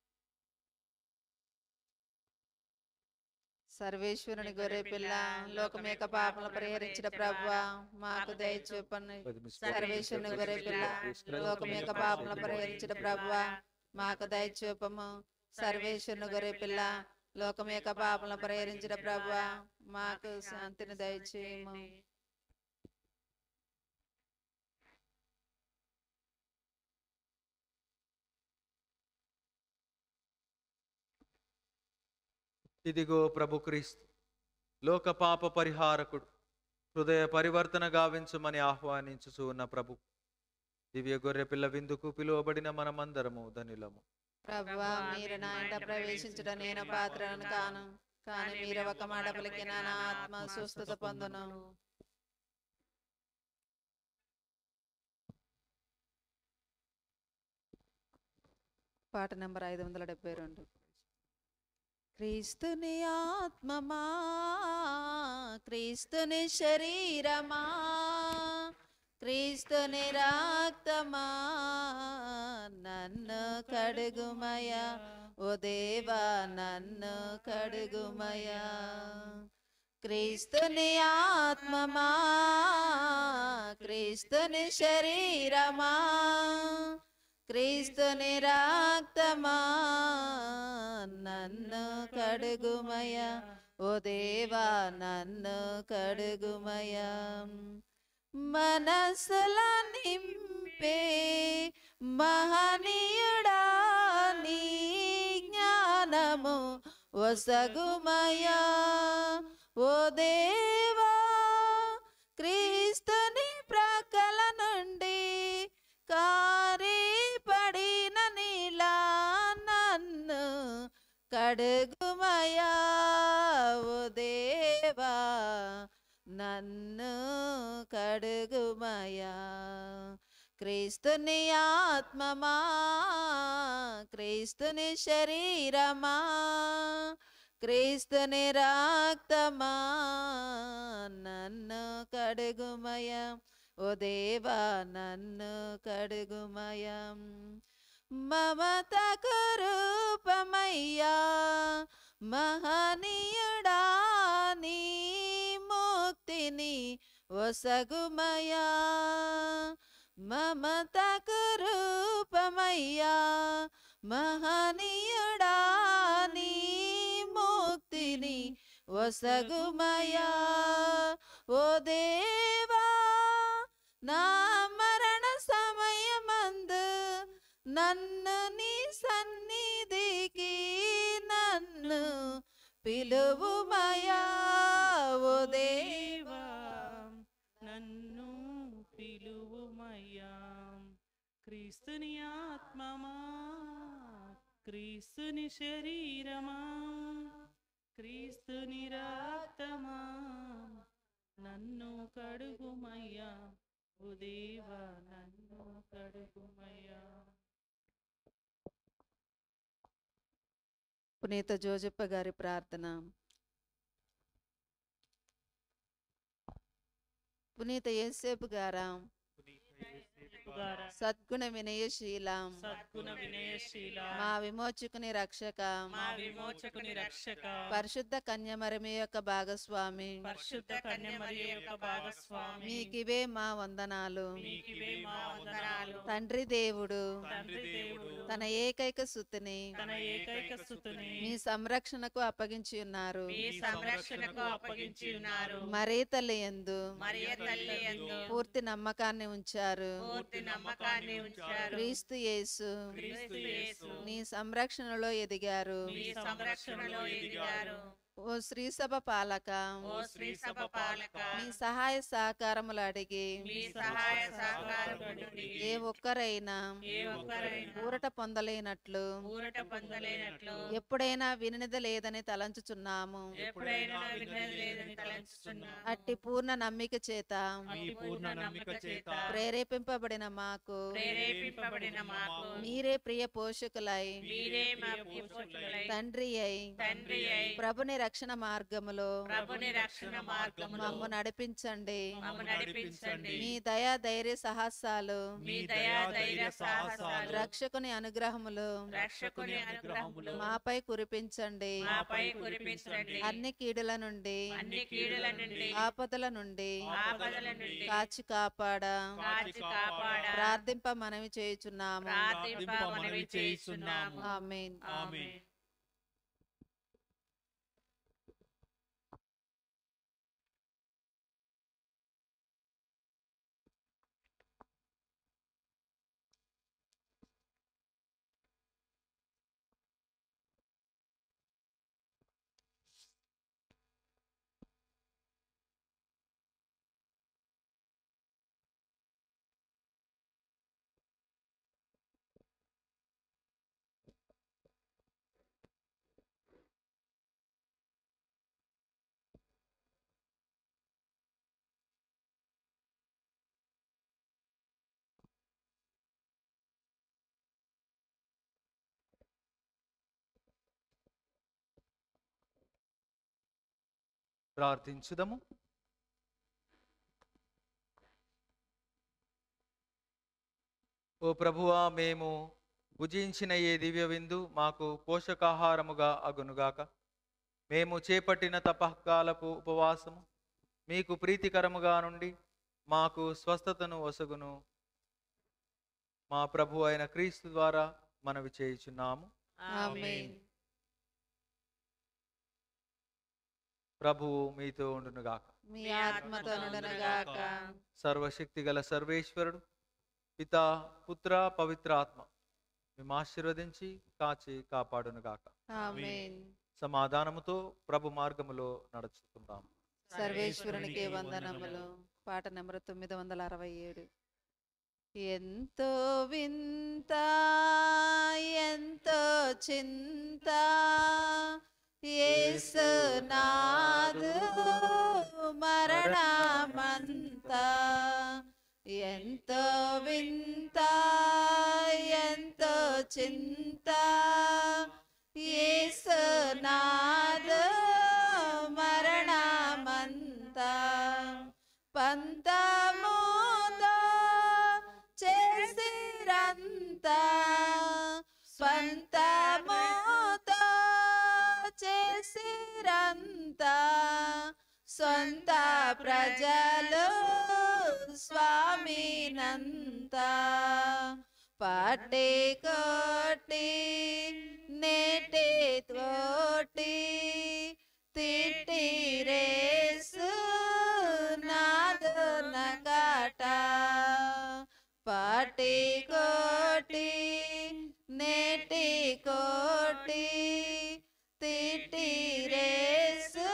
సర్వేశ్వరుని గొర్రె పిల్ల లోకం యొక్క పాపములు పరిహరించిన ప్రభువా మాకు దయ చూపండి సర్వేశ్వరుని గొర్రె పిల్ల లోకం యొక్క పాపములు పరిహరించిన ప్రభువా మాకు దయ చూపము సర్వేశ్వరుని గొర్రె పిల్ల లోకం యొక్క పాపములు పరిహరించిన ప్రభువా మాకు శాంతిని దయచేయము ఇదిగో ప్రభు క్రీస్తు లోక పాప పరిహారకుడు హృదయ పరివర్తన గావించుమని ఆహ్వానించుచు ఉన్న ప్రభు దివ్య గొర్రె పిల్ల విందుకు పిలువబడిన మనమందరము ధనిలము ప్రభువా మీరు నా ఇంట ప్రవేశించుట నేను పాత్రను కాను కానీ మీరు ఒక మాట పలికిన నా ఆత్మ స్వస్థత పొందును పాట నెంబర్ ఐదు వందల డెబ్బై రెండు క్రీస్తుని ఆత్మమా క్రీస్తుని శరీరమా క్రీస్తుని రక్తమా నన్ను కడుగుమయ ఓ దేవా నన్ను కడుగుమయ క్రీస్తుని ఆత్మమా క్రీస్తుని శరీరమా క్రీస్తుని రక్తమా నన్ను కడుగుమయ ఓ దేవా నన్ను కడుగుమయ మనసుల నింపే మహనీయుడా నీ జ్ఞానము ఒసగుమయా ఓ దేవా క్రీస్తుని ప్రకల నుండి కారి పడిన నీలా నన్ను కడుగుమయా ఓ దేవా నన్ను కడుగుమయా క్రీస్తుని ఆత్మమా క్రీస్తుని శరీరమా క్రీస్తుని రక్తమా నన్ను కడుగుమయ ఓ దేవా నన్ను కడుగుమయ మమతకు రూపమయ్యా మహనీయుడా నీ ముక్తిని ఒసగుమయా మమతకు రూపమయ్యా మహనీయుడా నీ ముక్తిని ఒసగుమయా ఓ దేవా నా మరణ సమయమందు నన్ను నీ సన్నిధికి నన్ను పిలువుమయా ఓ దేవా నన్ను పిలువుమయ్యా క్రీస్తుని ఆత్మమా క్రీస్తుని శరీరమా క్రీస్తుని రక్తమా నన్ను కడుగుమయ్యా ఓ దేవా నన్ను కడుగుమయ్యా పునీత జోజప్ప గారి ప్రార్థన పునీత యేసేపు గారా గారా సద్గుణ వినయశీల సద్గుణ వినయశీల మా విమోచకుని రక్షక మా విమోచకుని రక్షక పరిశుద్ధ కన్యమరమి యొక్క భాగస్వామి పరిశుద్ధ కన్యమరి యొక్క భాగస్వామి మీకివే మా వందనాలు మీకివే మా వందనాలు తండ్రి దేవుడు తండ్రి దేవుడు తన ఏకైక సుతిని తన ఏకైక సుతుని మీ సంరక్షణకు అప్పగించి ఉన్నారు మీ సంరక్షణకు అప్పగించి ఉన్నారు మరీ తల్లి ఎందు మరియ తల్లి యందు పూర్తి నమ్మకాన్ని ఉంచారు పూర్తి నమ్మకాన్ని ఉంచారు క్రీస్తు యేసు క్రీస్తు యేసు నీ సంరక్షణలో ఎదిగారు మీ సంరక్షణలో ఎదిగారు ఓ శ్రీ సభ పాలక ఓ శ్రీ సభ పాలక మీ సహాయ సహకారములు అడిగి మీ సహాయ సహకారము నుండి ఏ ఒక్కరైనా ఏ ఒక్కరైనా ఊరట పొందలేనట్లు ఊరట పొందలేనట్లు ఎప్పుడైనా వినినది లేదని తలంచుచున్నాము ఎప్పుడైనా విన్నది లేదని తలంచుచున్నాను అట్టి పూర్ణ నమ్మిక చేత మీ పూర్ణ నమ్మిక చేత ప్రేరేపింపబడిన మాకు ప్రేరేపింపబడిన మాకు మీరే ప్రియ పోషకులై మీరే మా పోషకులై తండ్రి అయి తండ్రి అయి ప్రభుని రక్షణ మార్గములో ప్రభుని రక్షణ మార్గములో మమ్ము నడిపించండి మమ్ము నడిపించండి మీ దయా ధైర్య సాహసాలు మీ దయా ధైర్య సాహసాలు రక్షకుని అనుగ్రహములు రక్షకుని అనుగ్రహములు మాపై కురిపించండి మాపై కురిపించండి అన్ని కీడుల నుండి అన్ని కీడుల నుండి ఆపదల నుండి ఆపదల నుండి కాచి కాపాడ కాచి కాపాడ ప్రార్థింప మనవి చేయుచున్నాము ప్రార్థింప మనవి చేయుచున్నాము ఆమేన్ ఆమేన్. ప్రార్థించుదము ఓ ప్రభువా మేము భుజించిన ఏ దివ్య విందు మాకు పోషకాహారముగా అగునుగాక మేము చేపట్టిన తపకాలపు ఉపవాసము మీకు ప్రీతికరముగా నుండి మాకు స్వస్థతను ఒసగును మా ప్రభు అయిన క్రీస్తు ద్వారా మనవి చేయుచున్నాము ఆమేన్ ప్రభువు మీతో ఉండునుగాక మీ ఆత్మతో నుండునుగాక సర్వశక్తి గల సర్వేశ్వరుడు పిత పుత్ర పవిత్ర ఆత్మ మేము ఆశీర్వదించి కాచి కాపాడునుగాక ఆమేన్ సమాధానముతో ప్రభు మార్గములో నడుచుకుందాం సర్వేశ్వరునికి వందనములు పాట నెంబర్ తొమ్మిది వందల అరవై ఏడు ఎంతో వింత ఎంతో చింత యేసునాదు మరణమంత ఎంతో వింత ఎంతో చింత యేసునాదు మరణమంత పంతముతో చేసిరంత పంతముతో చేసిరంత సొంత ప్రజలు స్వామినంత పాటే కోటి నేటి తోటి తిట్టిరేసు నాదన కాట పాటి కోటి నేటి కోటి తిట్టిరేసు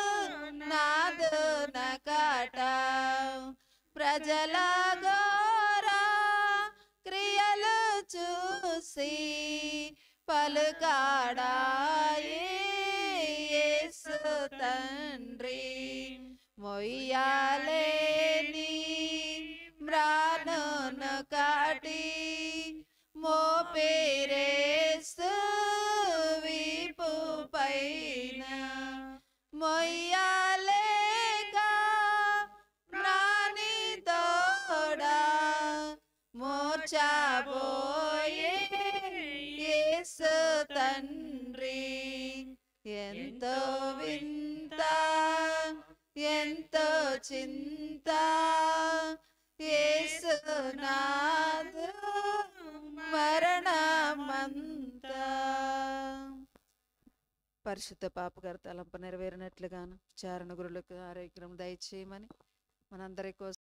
నాదన కాట ప్రజల గోరా క్రియలు చూసి పలుకాడాయి యేసు తండ్రి మొయ్యాలేని మ్రానును కాటి మోపేరేసు వీపు పైన మొయ్యాలేక ప్రాణి తోడా మూర్చబోయే యేసు తండ్రి ఎంతో వింత ఎంతో చింత యేసునాథు మరణమంత పరిశుద్ధ పాపగారి తలంపు నెరవేరినట్లుగాను చారణ గురులకు ఆరోగ్యం దయచేయమని మనందరి కోసం